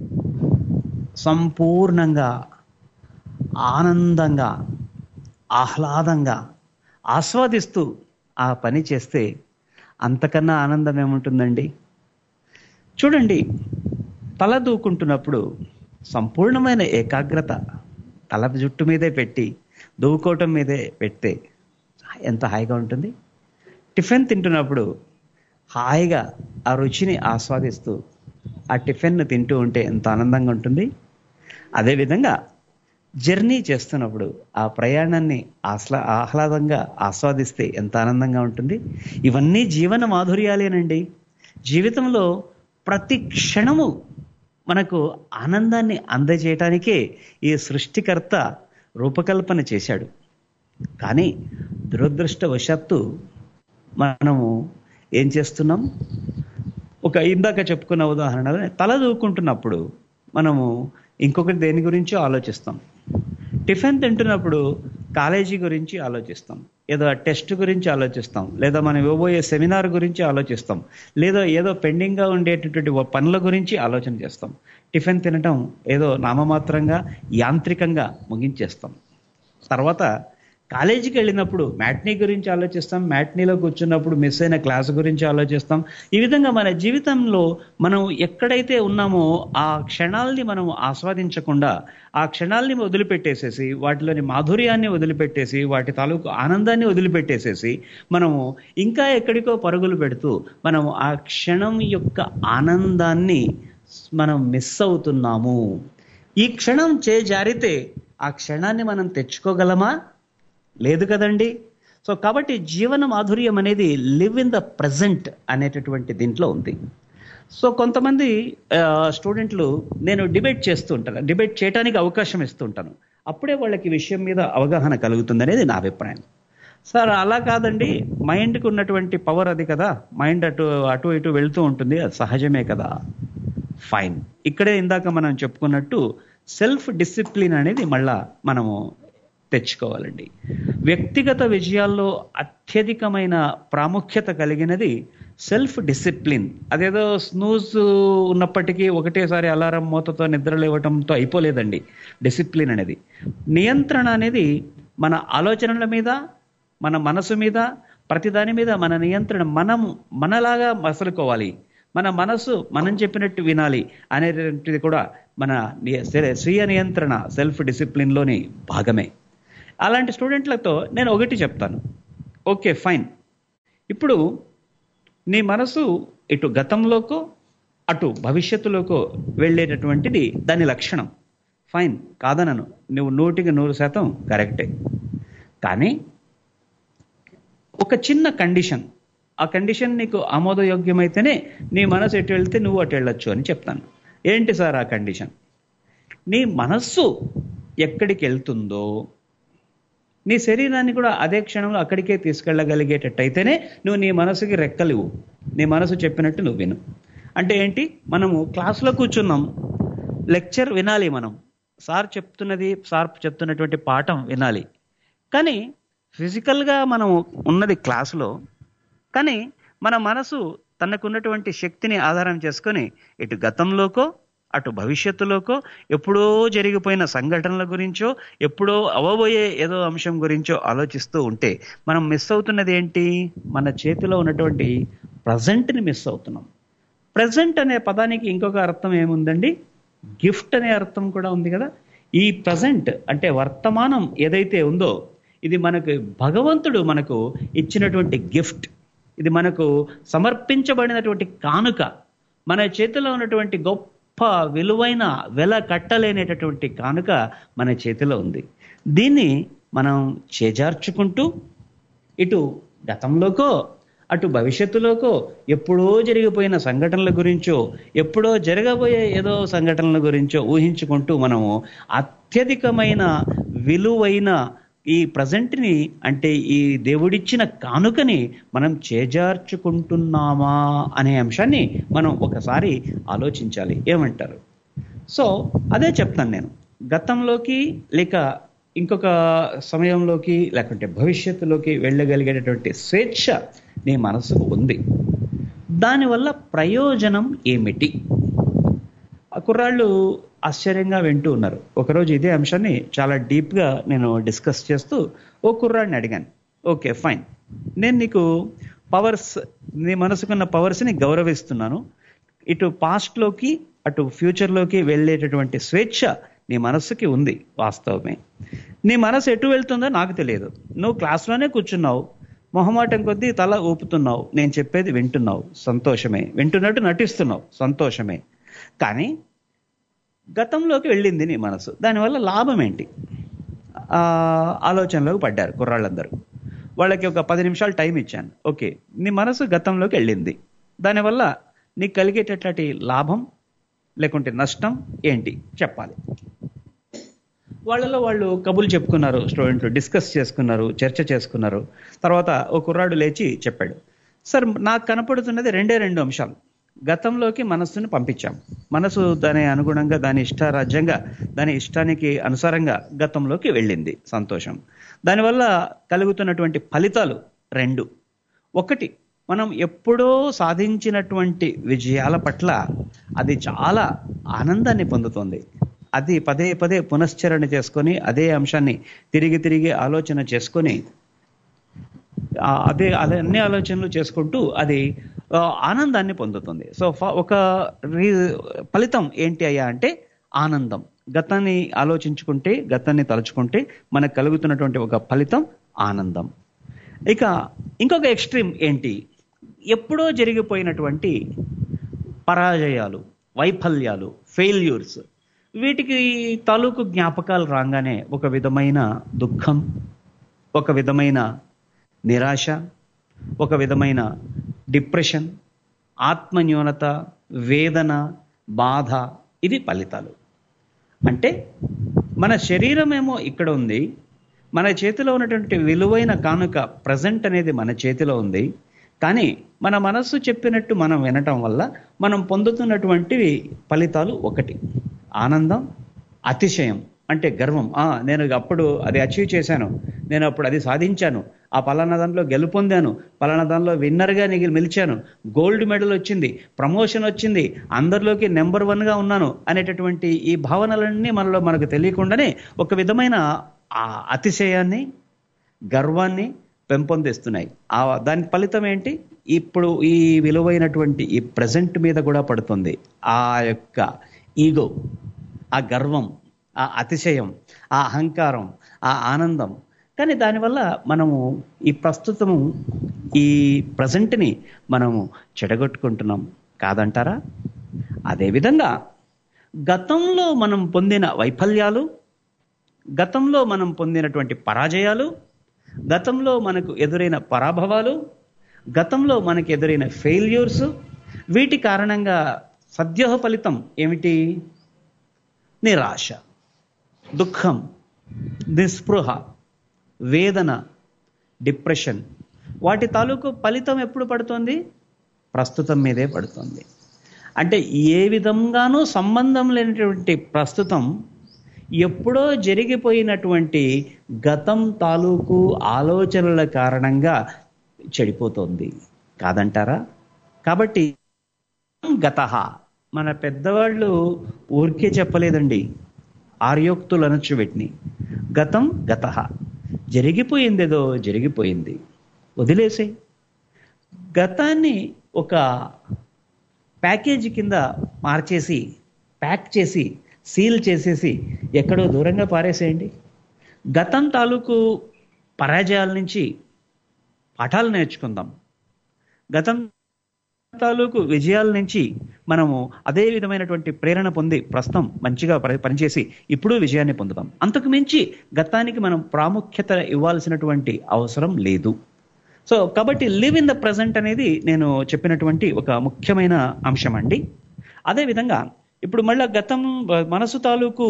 సంపూర్ణంగా ఆనందంగా ఆహ్లాదంగా ఆస్వాదిస్తూ ఆ పని చేస్తే అంతకన్నా ఆనందం ఏముంటుందండి చూడండి తల దూకుంటున్నప్పుడు సంపూర్ణమైన ఏకాగ్రత తల జుట్టు మీదే పెట్టి దూకోవటం మీదే పెడితే ఎంత హాయిగా ఉంటుంది టిఫిన్ తింటున్నప్పుడు హాయిగా ఆ రుచిని ఆస్వాదిస్తూ ఆ టిఫిన్ను తింటూ ఉంటే ఎంత ఆనందంగా ఉంటుంది అదేవిధంగా జర్నీ చేస్తున్నప్పుడు ఆ ప్రయాణాన్ని ఆహ్లా ఆహ్లాదంగా ఆస్వాదిస్తే ఎంత ఆనందంగా ఉంటుంది ఇవన్నీ జీవన మాధుర్యాలేనండి జీవితంలో ప్రతి క్షణము మనకు ఆనందాన్ని అందజేయటానికే ఈ సృష్టికర్త రూపకల్పన చేశాడు కానీ దురదృష్టవశాత్తు మనము ఏం చేస్తున్నాం ఒక ఇందాక చెప్పుకున్న ఉదాహరణలో తల దూకుంటున్నప్పుడు మనము ఇంకొకటి దేని గురించో ఆలోచిస్తాం టిఫిన్ తింటున్నప్పుడు కాలేజీ గురించి ఆలోచిస్తాం ఏదో టెస్ట్ గురించి ఆలోచిస్తాం లేదా మనం ఇవ్వబోయే సెమినార్ గురించి ఆలోచిస్తాం లేదా ఏదో పెండింగ్గా ఉండేటటువంటి ఓ పనుల గురించి ఆలోచన చేస్తాం టిఫిన్ తినటం ఏదో నామమాత్రంగా యాంత్రికంగా ముగించేస్తాం తర్వాత కాలేజీకి వెళ్ళినప్పుడు మ్యాట్నీ గురించి ఆలోచిస్తాం మ్యాట్నీలో కూర్చున్నప్పుడు మిస్ అయిన క్లాస్ గురించి ఆలోచిస్తాం ఈ విధంగా మన జీవితంలో మనం ఎక్కడైతే ఉన్నామో ఆ క్షణాల్ని మనం ఆస్వాదించకుండా ఆ క్షణాల్ని వదిలిపెట్టేసేసి వాటిలోని మాధుర్యాన్ని వదిలిపెట్టేసి వాటి తాలూకు ఆనందాన్ని వదిలిపెట్టేసేసి మనము ఇంకా ఎక్కడికో పరుగులు పెడుతూ మనం ఆ క్షణం యొక్క ఆనందాన్ని మనం మిస్ అవుతున్నాము ఈ క్షణం చేజారితే ఆ క్షణాన్ని మనం తెచ్చుకోగలమా లేదు కదండి సో కాబట్టి జీవన మాధుర్యం అనేది లివ్ ఇన్ ద ప్రజెంట్ అనేటటువంటి దీంట్లో ఉంది సో కొంతమంది ఆ, స్టూడెంట్లు నేను డిబేట్ చేస్తూ ఉంటాను డిబేట్ చేయడానికి అవకాశం ఇస్తూ ఉంటాను అప్పుడే వాళ్ళకి విషయం మీద అవగాహన కలుగుతుంది అనేది నా అభిప్రాయం సార్ అలా కాదండి మైండ్కి ఉన్నటువంటి పవర్ అది కదా మైండ్ అటు అటు ఇటు వెళ్తూ ఉంటుంది అది సహజమే కదా ఫైన్ ఇక్కడే ఇందాక మనం చెప్పుకున్నట్టు సెల్ఫ్ డిసిప్లిన్ అనేది మళ్ళా మనము తెచ్చుకోవాలండి వ్యక్తిగత విజయాల్లో అత్యధికమైన ప్రాముఖ్యత కలిగినది సెల్ఫ్ డిసిప్లిన్ అదేదో స్నూజ్ ఉన్నప్పటికీ ఒకటేసారి అలారం మూతతో నిద్ర లేవటంతో అయిపోలేదండి డిసిప్లిన్ అనేది నియంత్రణ అనేది మన ఆలోచనల మీద మన మనసు మీద ప్రతిదాని మీద మన నియంత్రణ మనం మనలాగా మసలుకోవాలి మన మనసు మనం చెప్పినట్టు వినాలి అనేటువంటిది కూడా మన ని- స్వీయ నియంత్రణ సెల్ఫ్ డిసిప్లిన్లోని భాగమే అలాంటి స్టూడెంట్లతో నేను ఒకటి చెప్తాను ఓకే ఫైన్ ఇప్పుడు నీ మనసు ఇటు గతంలోకో అటు భవిష్యత్తులోకో వెళ్ళేటటువంటిది దాని లక్షణం ఫైన్ కాదనను నువ్వు నూటికి నూరు శాతం కరెక్టే కానీ ఒక చిన్న కండిషన్ ఆ కండిషన్ నీకు ఆమోదయోగ్యమైతేనే నీ మనసు ఎటు వెళ్తే నువ్వు అటు వెళ్ళొచ్చు అని చెప్తాను ఏంటి సార్ ఆ కండిషన్ నీ మనస్సు ఎక్కడికి వెళ్తుందో నీ శరీరాన్ని కూడా అదే క్షణంలో అక్కడికే తీసుకెళ్ళగలిగేటట్టయితేనే నువ్వు నీ మనసుకి రెక్కలివు నీ మనసు చెప్పినట్టు నువ్వు విను అంటే ఏంటి మనము క్లాసులో కూర్చున్నాం లెక్చర్ వినాలి మనం సార్ చెప్తున్నది సార్ చెప్తున్నటువంటి పాఠం వినాలి కానీ ఫిజికల్గా మనం ఉన్నది క్లాసులో కానీ మన మనసు తనకున్నటువంటి శక్తిని ఆధారం చేసుకొని ఇటు గతంలోకో అటు భవిష్యత్తులోకో ఎప్పుడో జరిగిపోయిన సంఘటనల గురించో ఎప్పుడో అవ్వబోయే ఏదో అంశం గురించో ఆలోచిస్తూ ఉంటే మనం మిస్ అవుతున్నది ఏంటి మన చేతిలో ఉన్నటువంటి ప్రజెంట్ని మిస్ అవుతున్నాం ప్రజెంట్ అనే పదానికి ఇంకొక అర్థం ఏముందండి గిఫ్ట్ అనే అర్థం కూడా ఉంది కదా ఈ ప్రజెంట్ అంటే వర్తమానం ఏదైతే ఉందో ఇది మనకు భగవంతుడు మనకు ఇచ్చినటువంటి గిఫ్ట్ ఇది మనకు సమర్పించబడినటువంటి కానుక మన చేతిలో ఉన్నటువంటి గొప్ప విలువైన వెల కట్టలేనటువంటి కానుక మన చేతిలో ఉంది దీన్ని మనం చేజార్చుకుంటూ ఇటు గతంలోకో అటు భవిష్యత్తులోకో ఎప్పుడో జరిగిపోయిన సంఘటనల గురించో ఎప్పుడో జరగబోయే ఏదో సంఘటనల గురించో ఊహించుకుంటూ మనము అత్యధికమైన విలువైన ఈ ప్రజెంట్ని అంటే ఈ దేవుడిచ్చిన కానుకని మనం చేజార్చుకుంటున్నామా అనే అంశాన్ని మనం ఒకసారి ఆలోచించాలి ఏమంటారు సో అదే చెప్తాను నేను గతంలోకి లేక ఇంకొక సమయంలోకి లేకుంటే భవిష్యత్తులోకి వెళ్ళగలిగేటటువంటి స్వేచ్ఛ నీ మనసుకు ఉంది దానివల్ల ప్రయోజనం ఏమిటి ఆ కుర్రాళ్ళు ఆశ్చర్యంగా వింటూ ఉన్నారు ఒకరోజు ఇదే అంశాన్ని చాలా డీప్గా నేను డిస్కస్ చేస్తూ ఓ కుర్రాడిని అడిగాను ఓకే ఫైన్ నేను నీకు పవర్స్ నీ మనసుకున్న పవర్స్ని గౌరవిస్తున్నాను ఇటు పాస్ట్లోకి అటు ఫ్యూచర్లోకి వెళ్ళేటటువంటి స్వేచ్ఛ నీ మనస్సుకి ఉంది వాస్తవమే నీ మనసు ఎటు వెళ్తుందో నాకు తెలియదు నువ్వు క్లాస్లోనే కూర్చున్నావు మొహమాటం కొద్దీ తల ఊపుతున్నావు నేను చెప్పేది వింటున్నావు సంతోషమే వింటున్నట్టు నటిస్తున్నావు సంతోషమే కానీ గతంలోకి వెళ్ళింది నీ మనసు దానివల్ల లాభం ఏంటి ఆ, ఆలోచనలోకి పడ్డారు కుర్రాళ్ళందరూ వాళ్ళకి ఒక పది నిమిషాలు టైం ఇచ్చాను ఓకే నీ మనసు గతంలోకి వెళ్ళింది దానివల్ల నీకు కలిగేటటువంటి లాభం లేకుంటే నష్టం ఏంటి చెప్పాలి వాళ్ళలో వాళ్ళు కబుర్లు చెప్పుకున్నారు స్టూడెంట్లు డిస్కస్ చేసుకున్నారు చర్చ చేసుకున్నారు తర్వాత ఓ కుర్రాడు లేచి చెప్పాడు సార్ నాకు కనపడుతున్నది రెండే రెండు అంశాలు గతంలోకి మనస్సుని పంపించాం మనసు దాని అనుగుణంగా దాని ఇష్టారాజ్యంగా దాని ఇష్టానికి అనుసారంగా గతంలోకి వెళ్ళింది సంతోషం దానివల్ల కలుగుతున్నటువంటి ఫలితాలు రెండు ఒకటి మనం ఎప్పుడో సాధించినటువంటి విజయాల పట్ల అది చాలా ఆనందాన్ని పొందుతుంది అది పదే పదే పునశ్చరణ చేసుకొని అదే అంశాన్ని తిరిగి తిరిగి ఆలోచన చేసుకొని ఆ, అదే అదే అన్ని ఆలోచనలు చేసుకుంటూ అది ఆ, ఆనందాన్ని పొందుతుంది సో ఫ- ఒక రీ ఫలితం ఏంటి అయ్యా అంటే ఆనందం గతాన్ని ఆలోచించుకుంటే గతాన్ని తలుచుకుంటే మనకు కలుగుతున్నటువంటి ఒక ఫలితం ఆనందం ఇక ఇంకొక ఎక్స్ట్రీమ్ ఏంటి ఎప్పుడో జరిగిపోయినటువంటి పరాజయాలు వైఫల్యాలు ఫెయిల్యూర్స్ వీటికి తాలూకు జ్ఞాపకాలు రాగానే ఒక విధమైన దుఃఖం ఒక విధమైన నిరాశ ఒక విధమైన డిప్రెషన్ ఆత్మన్యూనత వేదన బాధ ఇది ఫలితాలు అంటే మన శరీరం ఏమో ఇక్కడ ఉంది మన చేతిలో ఉన్నటువంటి విలువైన కానుక ప్రజెంట్ అనేది మన చేతిలో ఉంది కానీ మన మనస్సు చెప్పినట్టు మనం వినటం వల్ల మనం పొందుతున్నటువంటివి ఫలితాలు ఒకటి ఆనందం అతిశయం అంటే గర్వం ఆ నేను అప్పుడు అది అచీవ్ చేశాను నేను అప్పుడు అది సాధించాను ఆ పలానా దాంట్లో గెలుపొందాను పలానా దానిలో విన్నర్గా నిగిలి నిలిచాను గోల్డ్ మెడల్ వచ్చింది ప్రమోషన్ వచ్చింది అందరిలోకి నెంబర్ వన్గా ఉన్నాను అనేటటువంటి ఈ భావనలన్నీ మనలో మనకు తెలియకుండానే ఒక విధమైన ఆ అతిశయాన్ని గర్వాన్ని పెంపొందిస్తున్నాయి ఆ దాని ఫలితం ఏంటి ఇప్పుడు ఈ విలువైనటువంటి ఈ ప్రజెంట్ మీద కూడా పడుతుంది ఆ యొక్క ఈగో ఆ గర్వం ఆ అతిశయం ఆ అహంకారం ఆ ఆనందం కానీ దానివల్ల మనము ఈ ప్రస్తుతము ఈ ప్రజెంట్ని మనము చెడగొట్టుకుంటున్నాం కాదంటారా అదేవిధంగా గతంలో మనం పొందిన వైఫల్యాలు గతంలో మనం పొందినటువంటి పరాజయాలు గతంలో మనకు ఎదురైన పరాభవాలు గతంలో మనకు ఎదురైన ఫెయిల్యూర్స్ వీటి కారణంగా సద్యోహ ఫలితం ఏమిటి నిరాశ దుఃఖం నిస్పృహ వేదన డిప్రెషన్ వాటి తాలూకు ఫలితం ఎప్పుడు పడుతుంది ప్రస్తుతం మీదే పడుతుంది అంటే ఏ విధంగానూ సంబంధం లేనటువంటి ప్రస్తుతం ఎప్పుడో జరిగిపోయినటువంటి గతం తాలూకు ఆలోచనల కారణంగా చెడిపోతుంది కాదంటారా కాబట్టి గత మన పెద్దవాళ్ళు ఊరికే చెప్పలేదండి ఆర్యోక్తులు అనొచ్చు వీటిని గతం గత జరిగిపోయిందేదో జరిగిపోయింది వదిలేసే గతాన్ని ఒక ప్యాకేజీ కింద మార్చేసి ప్యాక్ చేసి సీల్ చేసేసి ఎక్కడో దూరంగా పారేసేయండి గతం తాలూకు పరాజయాల నుంచి పాఠాలు నేర్చుకుందాం గతం తాలూకు విజయాల నుంచి మనము అదే విధమైనటువంటి ప్రేరణ పొంది ప్రస్తుతం మంచిగా పని- పనిచేసి ఇప్పుడు విజయాన్ని పొందుతాం అంతకు మించి గతానికి మనం ప్రాముఖ్యత ఇవ్వాల్సినటువంటి అవసరం లేదు సో కాబట్టి లివ్ ఇన్ ద ప్రజెంట్ అనేది నేను చెప్పినటువంటి ఒక ముఖ్యమైన అంశం అండి అదేవిధంగా ఇప్పుడు మళ్ళా గతం మనసు తాలూకు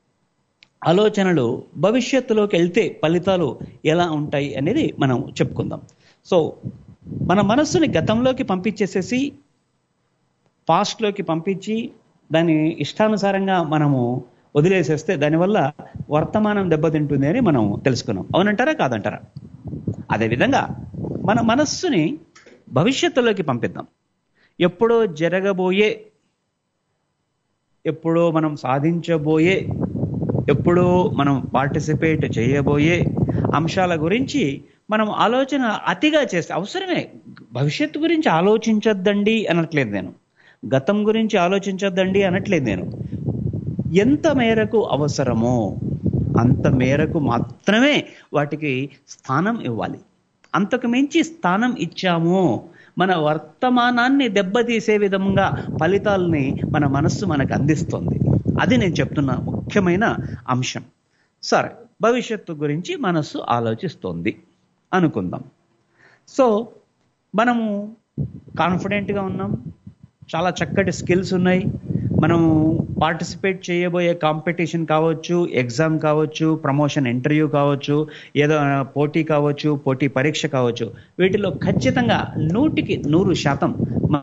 ఆలోచనలు భవిష్యత్తులోకి వెళ్తే ఫలితాలు ఎలా ఉంటాయి అనేది మనం చెప్పుకుందాం సో మన మనస్సుని గతంలోకి పంపించేసేసి పాస్ట్లోకి పంపించి దాని ఇష్టానుసారంగా మనము వదిలేసేస్తే దానివల్ల వర్తమానం దెబ్బతింటుంది అని మనం తెలుసుకున్నాం అవునంటారా కాదంటారా అదేవిధంగా మన మనస్సుని భవిష్యత్తులోకి పంపిద్దాం ఎప్పుడో జరగబోయే ఎప్పుడో మనం సాధించబోయే ఎప్పుడో మనం పార్టిసిపేట్ చేయబోయే అంశాల గురించి మనం ఆలోచన అతిగా చేస్తే అవసరమే భవిష్యత్తు గురించి ఆలోచించొద్దండి అనట్లేదు నేను గతం గురించి ఆలోచించొద్దండి అనట్లేదు నేను ఎంత మేరకు అవసరమో అంత మేరకు మాత్రమే వాటికి స్థానం ఇవ్వాలి అంతకు మించి స్థానం ఇచ్చాము మన వర్తమానాన్ని దెబ్బతీసే విధంగా ఫలితాలని మన మనస్సు మనకు అందిస్తుంది అది నేను చెప్తున్న ముఖ్యమైన అంశం సరే భవిష్యత్తు గురించి మనస్సు ఆలోచిస్తోంది అనుకుందాం సో మనము కాన్ఫిడెంట్గా ఉన్నాం చాలా చక్కటి స్కిల్స్ ఉన్నాయి మనము పార్టిసిపేట్ చేయబోయే కాంపిటీషన్ కావచ్చు ఎగ్జామ్ కావచ్చు ప్రమోషన్ ఇంటర్వ్యూ కావచ్చు ఏదో పోటీ కావచ్చు పోటీ పరీక్ష కావచ్చు వీటిలో ఖచ్చితంగా నూటికి నూరు శాతం మ-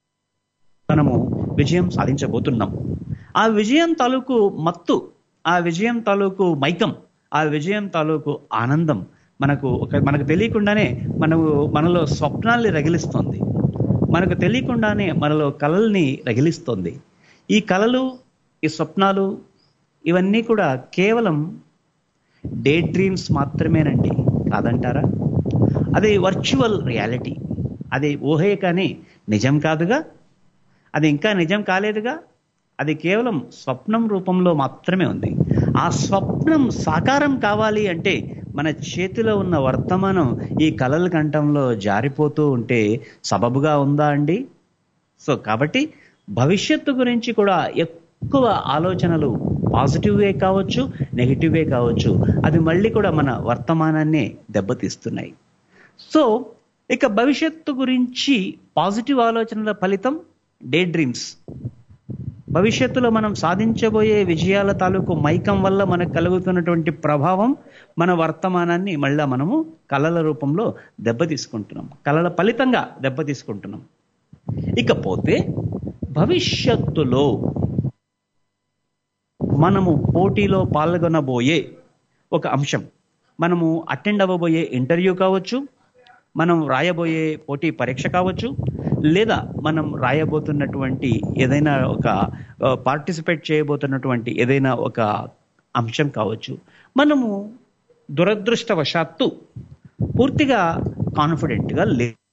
మనము విజయం సాధించబోతున్నాం ఆ విజయం తాలూకు మత్తు ఆ విజయం తాలూకు మైకం ఆ విజయం తాలూకు ఆనందం మనకు ఒక మనకు తెలియకుండానే మనము మనలో స్వప్నాల్ని రగిలిస్తుంది మనకు తెలియకుండానే మనలో కలల్ని రగిలిస్తుంది ఈ కలలు ఈ స్వప్నాలు ఇవన్నీ కూడా కేవలం డే డ్రీమ్స్ మాత్రమేనండి కాదంటారా అది వర్చువల్ రియాలిటీ అది ఊహే కానీ నిజం కాదుగా అది ఇంకా నిజం కాలేదుగా అది కేవలం స్వప్నం రూపంలో మాత్రమే ఉంది ఆ స్వప్నం సాకారం కావాలి అంటే మన చేతిలో ఉన్న వర్తమానం ఈ కలల కంఠంలో జారిపోతూ ఉంటే సబబుగా ఉందా అండి సో కాబట్టి భవిష్యత్తు గురించి కూడా ఎక్కువ ఆలోచనలు పాజిటివ్వే కావచ్చు నెగిటివ్వే కావచ్చు అవి మళ్ళీ కూడా మన వర్తమానాన్నే దెబ్బతీస్తున్నాయి సో ఇక భవిష్యత్తు గురించి పాజిటివ్ ఆలోచనల ఫలితం డే డ్రీమ్స్ భవిష్యత్తులో మనం సాధించబోయే విజయాల తాలూకు మైకం వల్ల మనకు కలుగుతున్నటువంటి ప్రభావం మన వర్తమానాన్ని మళ్ళా మనము కళల రూపంలో దెబ్బతీసుకుంటున్నాం కళల ఫలితంగా దెబ్బతీసుకుంటున్నాం ఇకపోతే భవిష్యత్తులో మనము పోటీలో పాల్గొనబోయే ఒక అంశం మనము అటెండ్ అవ్వబోయే ఇంటర్వ్యూ కావచ్చు మనం రాయబోయే పోటీ పరీక్ష కావచ్చు లేదా మనం రాయబోతున్నటువంటి ఏదైనా ఒక పార్టిసిపేట్ చేయబోతున్నటువంటి ఏదైనా ఒక అంశం కావచ్చు మనము దురదృష్టవశాత్తు పూర్తిగా కాన్ఫిడెంట్గా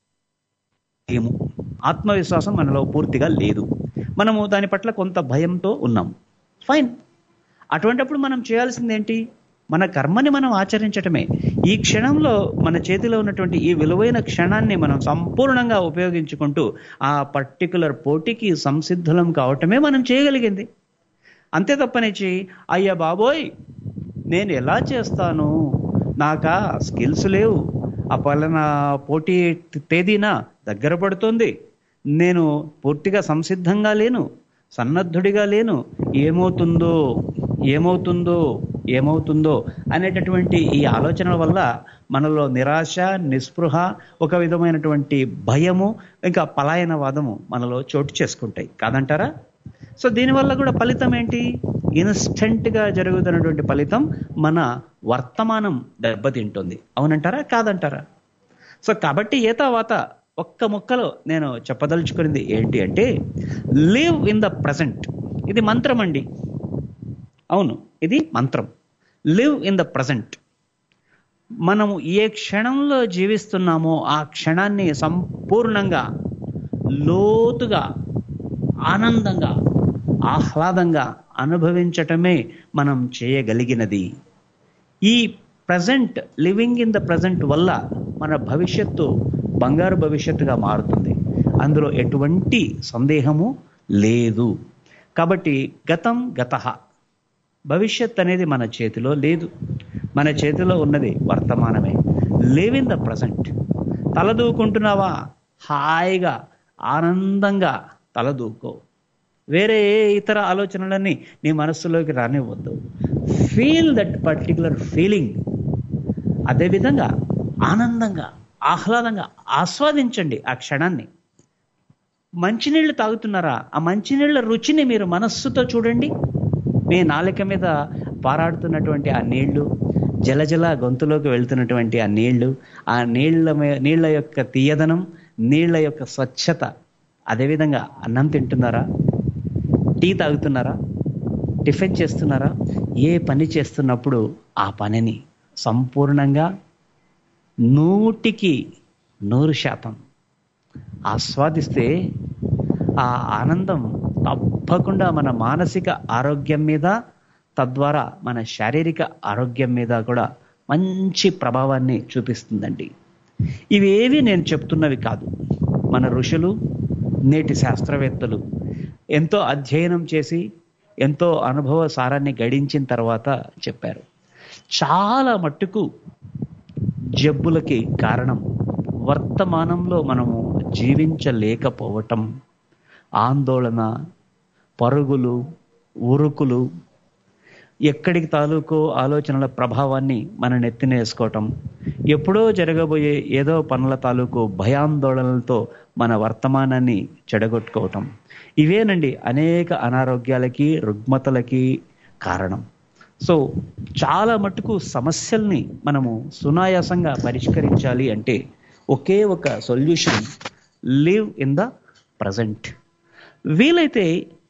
లేము ఆత్మవిశ్వాసం మనలో పూర్తిగా లేదు మనము దాని పట్ల కొంత భయంతో ఉన్నాం ఫైన్ అటువంటప్పుడు మనం చేయాల్సింది ఏంటి మన కర్మని మనం ఆచరించటమే ఈ క్షణంలో మన చేతిలో ఉన్నటువంటి ఈ విలువైన క్షణాన్ని మనం సంపూర్ణంగా ఉపయోగించుకుంటూ ఆ పర్టికులర్ పోటీకి సంసిద్ధులం కావటమే మనం చేయగలిగింది అంతే తప్పనిచ్చి అయ్యా బాబోయ్ నేను ఎలా చేస్తాను నాకా స్కిల్స్ లేవు ఆ పలానా పోటీ తేదీన దగ్గర పడుతుంది నేను పూర్తిగా సంసిద్ధంగా లేను సన్నద్ధుడిగా లేను ఏమవుతుందో ఏమవుతుందో ఏమవుతుందో అనేటటువంటి ఈ ఆలోచనల వల్ల మనలో నిరాశ నిస్పృహ ఒక విధమైనటువంటి భయము ఇంకా పలాయనవాదము మనలో చోటు చేసుకుంటాయి కాదంటారా సో దీనివల్ల కూడా ఫలితం ఏంటి ఇన్స్టెంట్గా జరుగుతున్నటువంటి ఫలితం మన వర్తమానం దెబ్బతింటుంది అవునంటారా కాదంటారా సో కాబట్టి ఏ తర్వాత ఒక్క ముక్కలో నేను చెప్పదలుచుకున్నది ఏంటి అంటే లివ్ ఇన్ ద ప్రజెంట్ ఇది మంత్రం అండి అవును ఇది మంత్రం లివ్ ఇన్ ద ప్రజెంట్ మనము ఏ క్షణంలో జీవిస్తున్నామో ఆ క్షణాన్ని సంపూర్ణంగా లోతుగా ఆనందంగా ఆహ్లాదంగా అనుభవించటమే మనం చేయగలిగినది ఈ present living in the present వల్ల మన భవిష్యత్తు బంగారు భవిష్యత్తుగా మారుతుంది అందులో ఎటువంటి సందేహము లేదు కాబట్టి గతం గత భవిష్యత్ అనేది మన చేతిలో లేదు మన చేతిలో ఉన్నది వర్తమానమే లివ్ ఇన్ ద ప్రజెంట్ తలదూకుంటున్నావా హాయిగా ఆనందంగా తలదూకో వేరే ఏ ఇతర ఆలోచనలన్నీ నీ మనస్సులోకి రానివ్వద్దు ఫీల్ దట్ పర్టికులర్ ఫీలింగ్ అదేవిధంగా ఆనందంగా ఆహ్లాదంగా ఆస్వాదించండి ఆ క్షణాన్ని మంచినీళ్ళు తాగుతున్నారా ఆ మంచినీళ్ళ రుచిని మీరు మనస్సుతో చూడండి మీ నాలిక మీద పారాడుతున్నటువంటి ఆ నీళ్లు జలజల గొంతులోకి వెళ్తున్నటువంటి ఆ నీళ్లు ఆ నీళ్ల మీ- నీళ్ల యొక్క తీయదనం నీళ్ల యొక్క స్వచ్ఛత అదేవిధంగా అన్నం తింటున్నారా టీ తాగుతున్నారా టిఫిన్ చేస్తున్నారా ఏ పని చేస్తున్నప్పుడు ఆ పనిని సంపూర్ణంగా నూటికి నూరు శాతం ఆస్వాదిస్తే ఆ ఆనందం తప్పకుండా మన మానసిక ఆరోగ్యం మీద తద్వారా మన శారీరక ఆరోగ్యం మీద కూడా మంచి ప్రభావాన్ని చూపిస్తుందండి ఇవేవి నేను చెప్తున్నవి కాదు మన ఋషులు నేటి శాస్త్రవేత్తలు ఎంతో అధ్యయనం చేసి ఎంతో అనుభవ సారాన్ని గడించిన తర్వాత చెప్పారు చాలా మట్టుకు జబ్బులకి కారణం వర్తమానంలో మనము జీవించలేకపోవటం ఆందోళన పరుగులు ఉరుకులు ఎక్కడికి తాలూకో ఆలోచనల ప్రభావాన్ని మన నెత్తిన వేసుకోవటం ఎప్పుడో జరగబోయే ఏదో పనుల తాలూకు భయాందోళనలతో మన వర్తమానాన్ని చెడగొట్టుకోవటం ఇవేనండి అనేక అనారోగ్యాలకి రుగ్మతలకి కారణం సో చాలా మటుకు సమస్యల్ని మనము సునాయాసంగా పరిష్కరించాలి అంటే ఒకే ఒక solution live in the present వీలైతే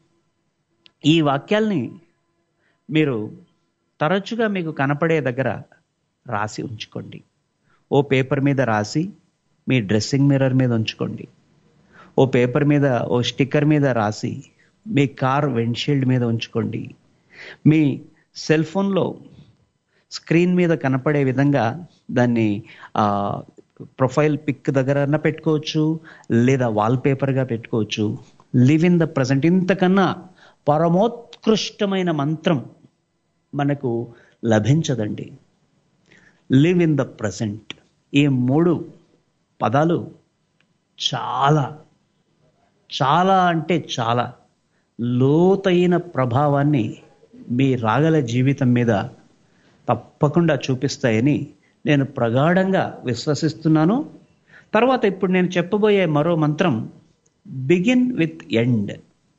ఈ వాక్యాల్ని మీరు తరచుగా మీకు కనపడే దగ్గర రాసి ఉంచుకోండి ఓ పేపర్ మీద రాసి మీ డ్రెస్సింగ్ మిర్రర్ మీద ఉంచుకోండి ఓ పేపర్ మీద ఓ స్టిక్కర్ మీద రాసి మీ కార్ విండ్షీల్డ్ మీద ఉంచుకోండి మీ సెల్ ఫోన్లో స్క్రీన్ మీద కనపడే విధంగా దాన్ని ఆ, ప్రొఫైల్ పిక్ దగ్గర పెట్టుకోవచ్చు లేదా వాల్ పేపర్గా పెట్టుకోవచ్చు లివ్ ఇన్ ద ప్రజెంట్ ఇంతకన్నా పరమోత్కృష్టమైన మంత్రం మనకు లభించదండి లివ్ ఇన్ ద ప్రజెంట్ ఈ మూడు పదాలు చాలా చాలా అంటే చాలా లోతైన ప్రభావాన్ని మీ రాగల జీవితం మీద తప్పకుండా చూపిస్తాయని నేను ప్రగాఢంగా విశ్వసిస్తున్నాను తర్వాత ఇప్పుడు నేను చెప్పబోయే మరో మంత్రం begin with end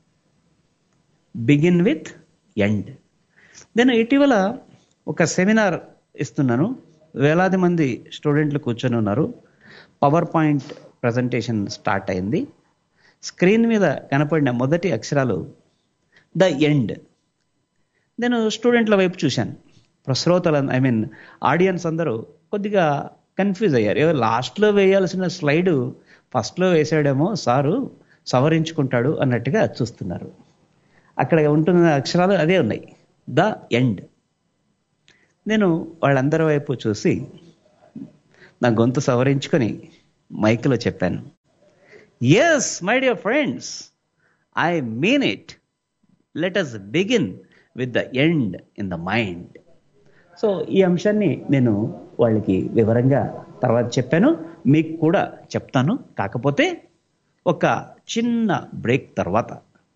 begin with end నేను ఇటీవల ఒక సెమినార్ ఇస్తున్నాను వేలాది మంది స్టూడెంట్లు కూర్చొని ఉన్నారు పవర్ పాయింట్ ప్రజెంటేషన్ స్టార్ట్ అయింది స్క్రీన్ మీద కనపడిన మొదటి అక్షరాలు ద ఎండ్ నేను స్టూడెంట్ల వైపు చూశాను ప్రశ్రోతల ఐ మీన్ ఆడియన్స్ అందరూ కొద్దిగా కన్ఫ్యూజ్ అయ్యారు ఏదో లాస్ట్లో వేయాల్సిన స్లైడ్ ఫస్ట్లో వేసాడేమో సారు సవరించుకుంటాడు అన్నట్టుగా చూస్తున్నారు అక్కడ ఉంటున్న అక్షరాలు అదే ఉన్నాయి ద ఎండ్ నేను వాళ్ళందరి వైపు చూసి నా గొంతు సవరించుకొని మైక్లో చెప్పాను yes my dear friends I mean it let us begin with the end in the mind so ఈ అంశాన్ని నేను వాళ్ళకి వివరంగా తర్వాత చెప్పాను మీకు కూడా చెప్తాను కాకపోతే ఒక చిన్న బ్రేక్ తర్వాత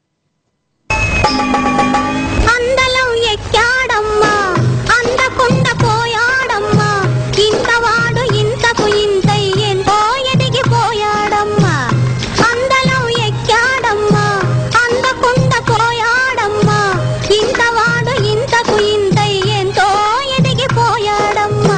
అందలం ఎక్కాడమ్మా అందకుండా పోయాడమ్మా ఇంతవాడు ఇంతకు ఇంతై ఎంతో ఎదిగిపోయాడమ్మా అందలం ఎక్కాడమ్మా అందకుండా పోయాడమ్మా ఇంతవాడు ఇంతకు ఇంతై ఎంతో ఎదిగిపోయాడమ్మా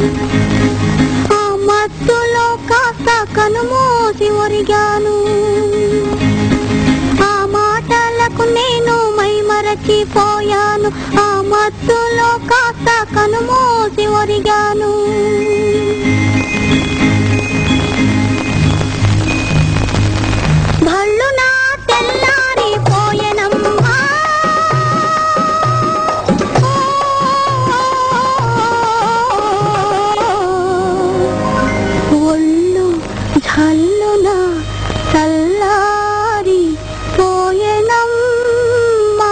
ఆ మత్తులో కాస్త కనుమూసి ఒరిగాను ఆ మాటలకు నేను మైమరచిపోయాను ఆ మత్తులో కాస్త కనుమూసి ఒరిగాను భళ్ళు నా తెల్లారిపోయెనమ్మా ఒళ్ళు జల్లున చల్లారి పోయెనమ్మా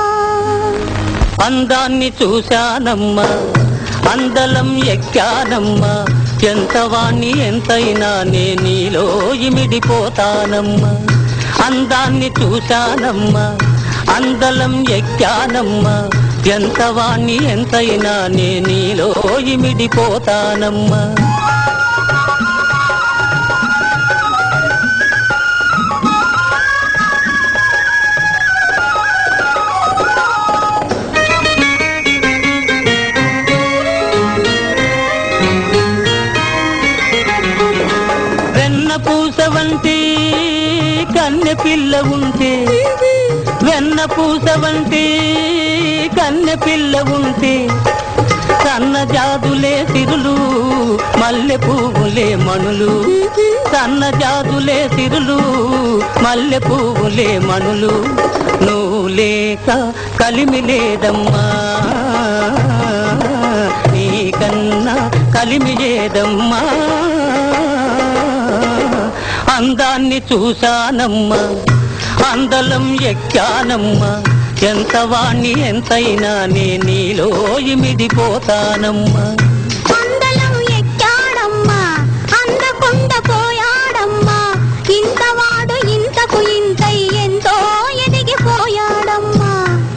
అందాన్ని చూశానమ్మా అందలం ఎక్కానమ్మా ఎంత వాణ్ణి ఎంతైనా నే నీలో ఇమిడిపోతానమ్మా అందాన్ని చూశానమ్మా అందలం ఎక్కానమ్మా ఎంత వాణ్ణి ఎంతైనా నే నీలో ఇమిడిపోతానమ్మా వెన్న పూస వంటి కన్నె పిల్ల ఉంటే వెన్న పూస వంటి కన్నె పిల్ల ఉంటే సన్న జాదులే సిరులు మల్లె పువ్వులే మణులు సన్న జాదులే సిరులు మల్లె పువ్వులే మణులు నువ్వు లేక కలిమి లేదమ్మా నీకన్నా కలిమి ఏదమ్మా అందాన్ని చూశానమ్మా అందలం ఎక్కానమ్మా ఎంత వాణ్ణి ఎంతైనా నే నీలో ఇమిడిపోతానమ్మా అందలం ఎక్కాడమ్మా అందకుండా పోయాడమ్మా ఇంతవాడు ఇంతకు ఇంతై ఎంతో ఎదిగిపోయాడమ్మా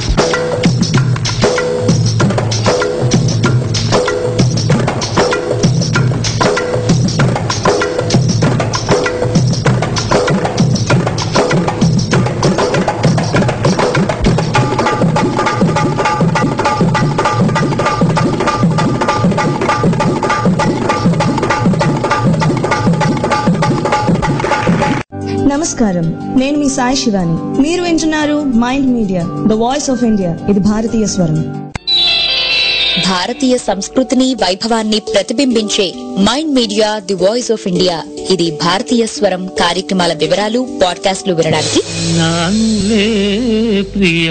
నమస్కారం నేను మీ సాయి శివాని మీరు వింటున్నారు Mind Media the voice of India ఇది భారతీయ స్వరం భారతీయ సంస్కృతిని వైభవాన్ని ప్రతిబింబించే mind media the voice of India ఇది భారతీయ స్వరం కార్యక్రమాల వివరాలు పాడ్కాస్ట్లు వినడానికి నానులే ప్రియ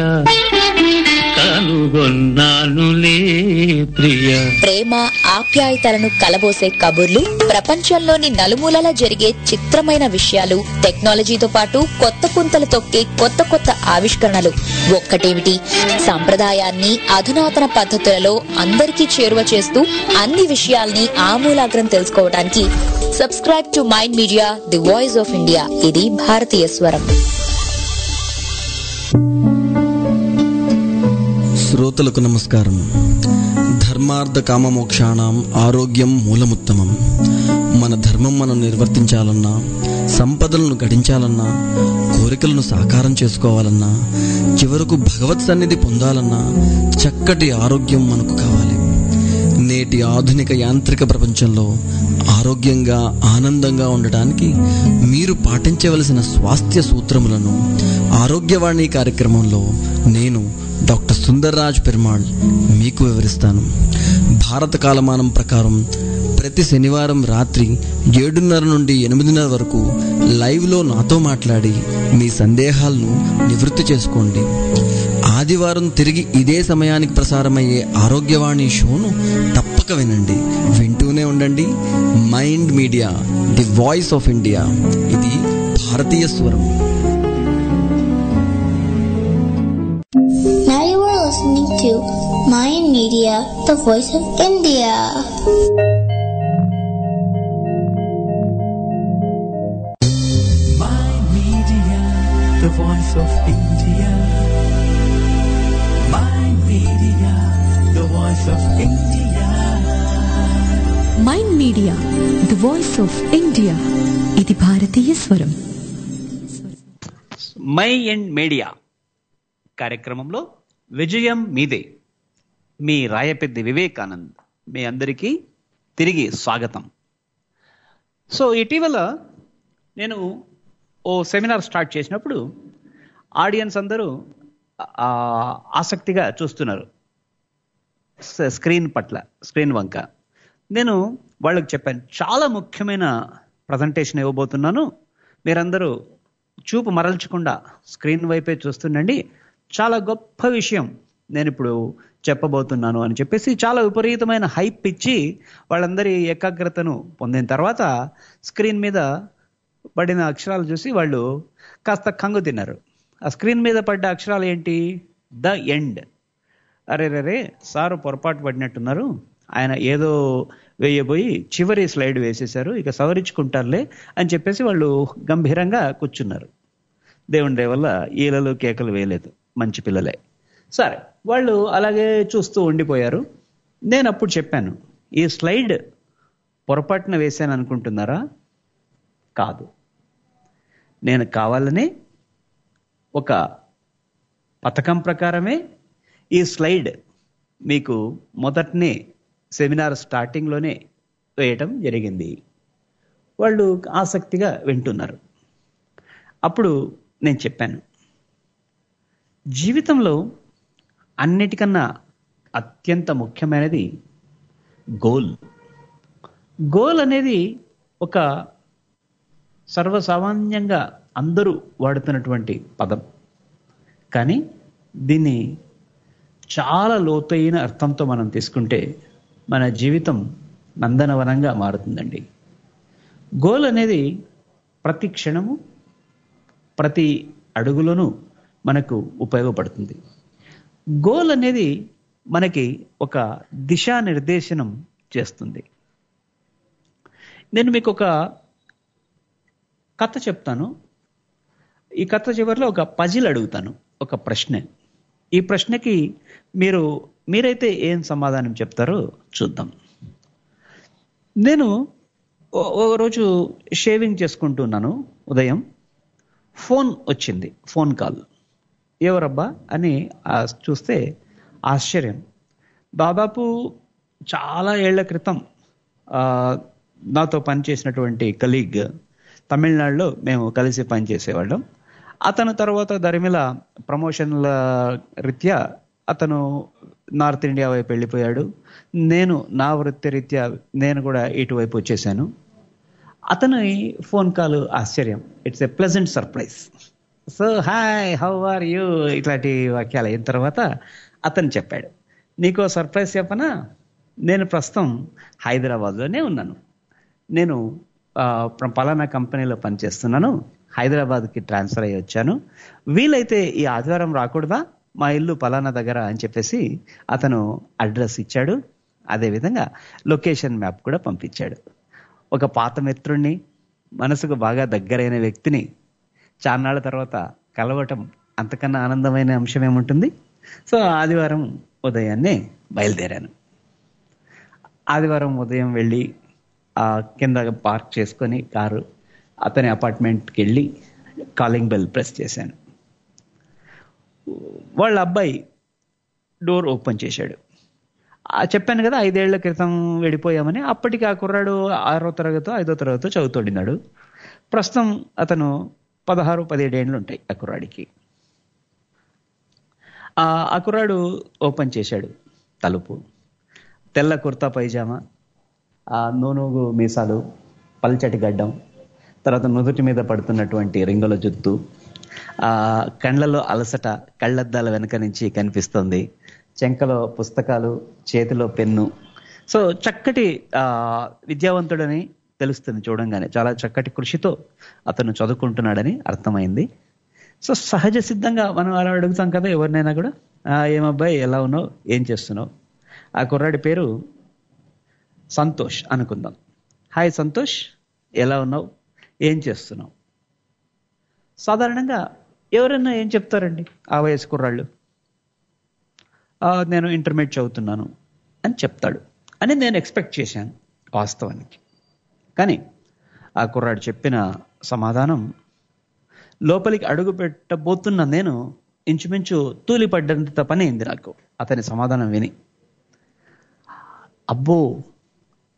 కనుగొన్నానులే ప్రియ ప్రేమ ఆప్యాయతలను కలబోసే కబుర్లు ప్రపంచంలోని నలుమూలలా జరిగే చిత్రమైన విషయాలు టెక్నాలజీతో పాటు కొత్త పుంతలు తొక్కే కొత్త కొత్త ఆవిష్కరణలు ఒక్కటేమిటి సంప్రదాయాన్ని అధునాతన పద్ధతులలో అందరికీ చేరువ చేస్తూ అన్ని విషయాల్ని ఆమూలాగ్రం తెలుసుకోవడానికి subscribe to Mind media the voice of India ఇది భారతీయ స్వరం శ్రోతలకు నమస్కారం ధర్మార్థ కామమోక్షాణం ఆరోగ్యం మూలముత్తమం మన ధర్మం మనం నిర్వర్తించాలన్నా సంపదలను గడించాలన్నా కోరికలను సాకారం చేసుకోవాలన్నా చివరకు భగవత్ సన్నిధి పొందాలన్నా చక్కటి ఆరోగ్యం మనకు కావాలి నేటి ఆధునిక యాంత్రిక ప్రపంచంలో ఆరోగ్యంగా ఆనందంగా ఉండటానికి మీరు పాటించవలసిన స్వాస్థ్య సూత్రములను ఆరోగ్యవాణి కార్యక్రమంలో నేను డాక్టర్ సుందర్రాజ్ పెరుమాళ్ మీకు వివరిస్తాను భారత కాలమానం ప్రకారం ప్రతి శనివారం రాత్రి ఏడున్నర నుండి ఎనిమిదిన్నర వరకు లైవ్లో నాతో మాట్లాడి మీ సందేహాలను నివృత్తి చేసుకోండి ఆదివారం తిరిగి ఇదే సమయానికి ప్రసారమయ్యే ఆరోగ్యవాణి షోను తప్పక వినండి వింటూనే ఉండండి Mind media the voice of India ఇది భారతీయ స్వరం Now you are listening to Mayan Media, the voice of India. Mind Media, the voice of India. Mind Media, the voice of India. Mind media the voice of India ఇది భారతీయ స్వరం my and media కార్యక్రమంలో విజయం మీదే మీ రాయపెద్ది వివేకానంద్ మీ అందరికీ తిరిగి స్వాగతం సో ఇటీవల నేను ఓ సెమినార్ స్టార్ట్ చేసినప్పుడు ఆడియన్స్ అందరూ ఆ, ఆసక్తిగా చూస్తున్నారు స- స్క్రీన్ పట్ల స్క్రీన్ వంక నేను వాళ్ళకి చెప్పాను చాలా ముఖ్యమైన ప్రజెంటేషన్ ఇవ్వబోతున్నాను మీరందరూ చూపు మరల్చకుండా స్క్రీన్ వైపే చూస్తుండండి చాలా గొప్ప విషయం నేను ఇప్పుడు చెప్పబోతున్నాను అని చెప్పేసి చాలా విపరీతమైన హైప్ ఇచ్చి వాళ్ళందరి ఏకాగ్రతను పొందిన తర్వాత స్క్రీన్ మీద పడిన అక్షరాలు చూసి వాళ్ళు కాస్త కంగు తిన్నారు ఆ స్క్రీన్ మీద పడ్డ అక్షరాలు ఏంటి ద ఎండ్ అరే రే సారు పొరపాటు పడినట్టున్నారు ఆయన ఏదో వేయబోయి చివరి స్లైడ్ వేసేశారు ఇక సవరించుకుంటారులే అని చెప్పేసి వాళ్ళు గంభీరంగా కూర్చున్నారు దేవుని దయ వల్ల ఈలలు కేకలు వేయలేదు మంచి పిల్లలే సరే వాళ్ళు అలాగే చూస్తూ ఉండిపోయారు నేను అప్పుడు చెప్పాను ఈ స్లైడ్ పొరపాటున వేశాను అనుకుంటున్నారా కాదు నేను కావాలని ఒక పథకం ప్రకారమే ఈ స్లైడ్ మీకు మొదటనే సెమినార్ స్టార్టింగ్లోనే వేయటం జరిగింది వాళ్ళు ఆసక్తిగా వింటున్నారు అప్పుడు నేను చెప్పాను జీవితంలో అన్నిటికన్నా అత్యంత ముఖ్యమైనది గోల్ గోల్ అనేది ఒక సర్వసామాన్యంగా అందరూ వాడుతున్నటువంటి పదం కానీ దీన్ని చాలా లోతైన అర్థంతో మనం తీసుకుంటే మన జీవితం నందనవనంగా మారుతుందండి గోల్ అనేది ప్రతి క్షణము ప్రతి అడుగులోనూ మనకు ఉపయోగపడుతుంది గోల్ అనేది మనకి ఒక దిశానిర్దేశనం చేస్తుంది నేను మీకు ఒక కథ చెప్తాను ఈ కథ చివరిలో ఒక పజిల్ అడుగుతాను ఒక ప్రశ్న ఈ ప్రశ్నకి మీరు మీరైతే ఏం సమాధానం చెప్తారో చూద్దాం నేను ఓ- ఓ రోజు షేవింగ్ చేసుకుంటున్నాను ఉదయం ఫోన్ వచ్చింది ఫోన్ కాల్ ఎవరబ్బా అని ఆ చూస్తే ఆశ్చర్యం దాదాపు చాలా ఏళ్ల క్రితం ఆ, నాతో పనిచేసినటువంటి కలీగ్ తమిళనాడులో మేము కలిసి పనిచేసేవాళ్ళం అతను తర్వాత దరిమిల ప్రమోషన్ల రీత్యా అతను నార్త్ ఇండియా వైపు వెళ్ళిపోయాడు నేను నా వృత్తి రీత్యా నేను కూడా ఇటువైపు వచ్చేసాను అతను ఫోన్ కాల్ ఆశ్చర్యం it's a pleasant surprise so hi how are you ఇట్లాంటి వాక్యాలు అయిన తర్వాత అతను చెప్పాడు నీకో సర్ప్రైజ్ చెప్పనా నేను ప్రస్తుతం హైదరాబాద్లోనే ఉన్నాను నేను ఆ, ప్ర- పలానా కంపెనీలో పనిచేస్తున్నాను హైదరాబాద్కి ట్రాన్స్ఫర్ అయ్యి వచ్చాను వీలైతే ఈ ఆదివారం రాకూడదా మా ఇల్లు పలానా దగ్గర అని చెప్పేసి అతను అడ్రస్ ఇచ్చాడు అదేవిధంగా లొకేషన్ మ్యాప్ కూడా పంపించాడు ఒక పాత మిత్రుణ్ణి మనసుకు బాగా దగ్గరైన వ్యక్తిని చాన్నాళ్ళ తర్వాత కలవటం అంతకన్నా ఆనందమైన అంశం ఏముంటుంది సో ఆదివారం ఉదయాన్నే బయలుదేరాను ఆదివారం ఉదయం వెళ్ళి ఆ కింద పార్క్ చేసుకొని కారు అతని అపార్ట్మెంట్కి వెళ్ళి కాలింగ్ బెల్ ప్రెస్ చేశాను వాళ్ళ అబ్బాయి డోర్ ఓపెన్ చేశాడు ఆ చెప్పాను కదా ఐదేళ్ల క్రితం వెళ్ళిపోయామని అప్పటికి ఆ కుర్రాడు ఆరో తరగతో ఐదో తరగతో చదువుతోడినాడు ప్రస్తుతం అతను పదహారు పదిహేడేళ్ళు ఉంటాయి ఆ కుర్రాడికి ఆ ఆ కుర్రాడు ఓపెన్ చేశాడు తలుపు తెల్ల కుర్తా పైజామా ఆ నూనూగు మీసాలు పల్చటి గడ్డం తర్వాత నుదుటి మీద పడుతున్నటువంటి రింగుల జుత్తు ఆ కండ్లలో అలసట కళ్ళద్దాల వెనక నుంచి కనిపిస్తుంది చెంకలో పుస్తకాలు చేతిలో పెన్ను సో చక్కటి ఆ విద్యావంతుడని తెలుస్తుంది చూడంగానే చాలా చక్కటి కృషితో అతను చదువుకుంటున్నాడని అర్థమైంది సో సహజ సిద్ధంగా మనం అలా అడుగుతాం కదా ఎవరినైనా కూడా "ఆ, ఏమబ్బాయి ఎలా ఉన్నావు ఏం చేస్తున్నావు ఆ కుర్రాడి పేరు సంతోష్ అనుకుందాం హాయ్ సంతోష్ ఎలా ఉన్నావు ఏం చేస్తున్నావు సాధారణంగా ఎవరైనా ఏం చెప్తారండి ఆ వయసు కుర్రాళ్ళు "ఆ, నేను ఇంటర్మీడియట్ చదువుతున్నాను అని చెప్తాడు అని నేను ఎక్స్పెక్ట్ చేశాను వాస్తవానికి కానీ ఆ కుర్రాడు చెప్పిన సమాధానం లోపలికి అడుగు పెట్టబోతున్న నేను ఇంచుమించు తూలిపడ్డంత పని అయింది నాకు అతని సమాధానం విని అబ్బో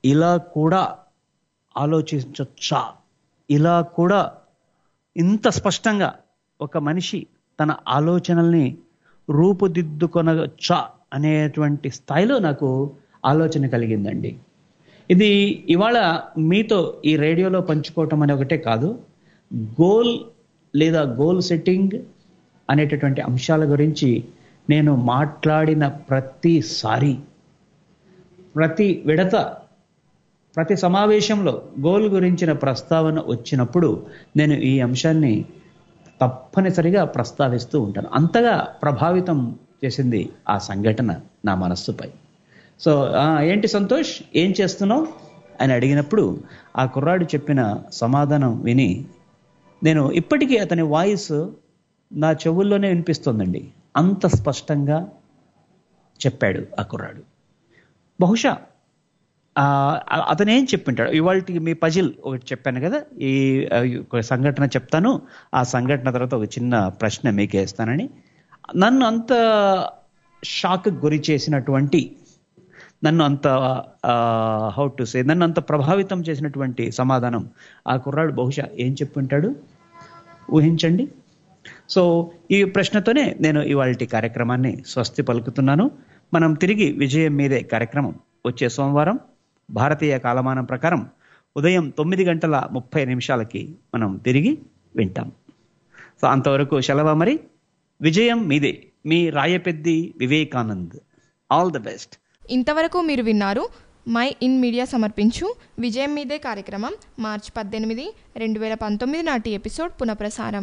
ఇలా కూడా ఆలోచించొచ్చా ఇలా కూడా ఇంత స్పష్టంగా ఒక మనిషి తన ఆలోచనల్ని రూపుదిద్దుకొనవచ్చా అనేటువంటి స్థాయిలో నాకు ఆలోచన కలిగిందండి ఇది ఇవాళ మీతో ఈ రేడియోలో పంచుకోవటం అనే ఒకటే కాదు గోల్ లేదా గోల్ సెట్టింగ్ అనేటటువంటి అంశాల గురించి నేను మాట్లాడిన ప్రతిసారి ప్రతి విడత ప్రతి సమావేశంలో గోల్ గురించిన ప్రస్తావన వచ్చినప్పుడు నేను ఈ అంశాన్ని తప్పనిసరిగా ప్రస్తావిస్తూ ఉంటాను అంతగా ప్రభావితం చేసింది ఆ సంఘటన నా మనస్సుపై సో ఆ, ఏంటి సంతోష్ ఏం చేస్తున్నావు అని అడిగినప్పుడు ఆ కుర్రాడు చెప్పిన సమాధానం విని నేను ఇప్పటికీ అతని వాయిస్ నా చెవుల్లోనే వినిపిస్తుందండి అంత స్పష్టంగా చెప్పాడు ఆ కుర్రాడు బహుశా ఆ, అతను ఏం చెప్పింటాడు ఇవాళ మీ పజిల్ ఒకటి చెప్పాను కదా ఈ ఆ, ఒక సంఘటన చెప్తాను ఆ సంఘటన తర్వాత ఒక చిన్న ప్రశ్న మీకే ఇస్తానని నన్ను అంత షాక్ గురి చేసినటువంటి నన్ను అంత హౌ టు సే నన్ను అంత ప్రభావితం చేసినటువంటి సమాధానం ఆ కుర్రాడు బహుశా ఏం చెప్పుంటాడు ఊహించండి సో ఈ ప్రశ్నతోనే నేను ఇవాళ కార్యక్రమాన్ని స్వస్తి పలుకుతున్నాను మనం తిరిగి విజయం మీదే కార్యక్రమం వచ్చే సోమవారం భారతీయ కాలమానం ప్రకారం ఉదయం తొమ్మిది గంటల ముప్పై నిమిషాలకి మనం తిరిగి వింటాం సో అంతవరకు సెలవు మరి విజయం మీదే మీ Rayapeddi Vivekanand all the best ఇంతవరకు మీరు విన్నారు మై ఇన్ మీడియా సమర్పించు విజయం మీదే కార్యక్రమం మార్చి పద్దెనిమిది రెండు వేల పంతొమ్మిది నాటి ఎపిసోడ్ పునఃప్రసారం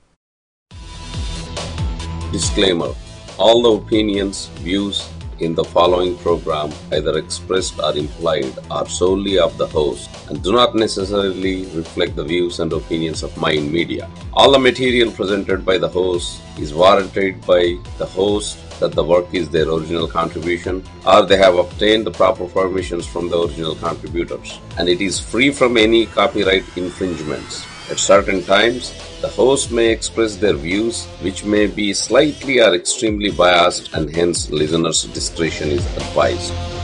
Disclaimer All the opinions, views in the following program, either expressed or implied, are solely of the host and do not necessarily reflect the views and opinions of Mind Media. All the material presented by the host is warranted by the host that the work is their original contribution or they have obtained the proper permissions from the original contributors and it is free from any copyright infringements. At certain times, the host may express their views which may be slightly or extremely biased and hence listeners' discretion is advised.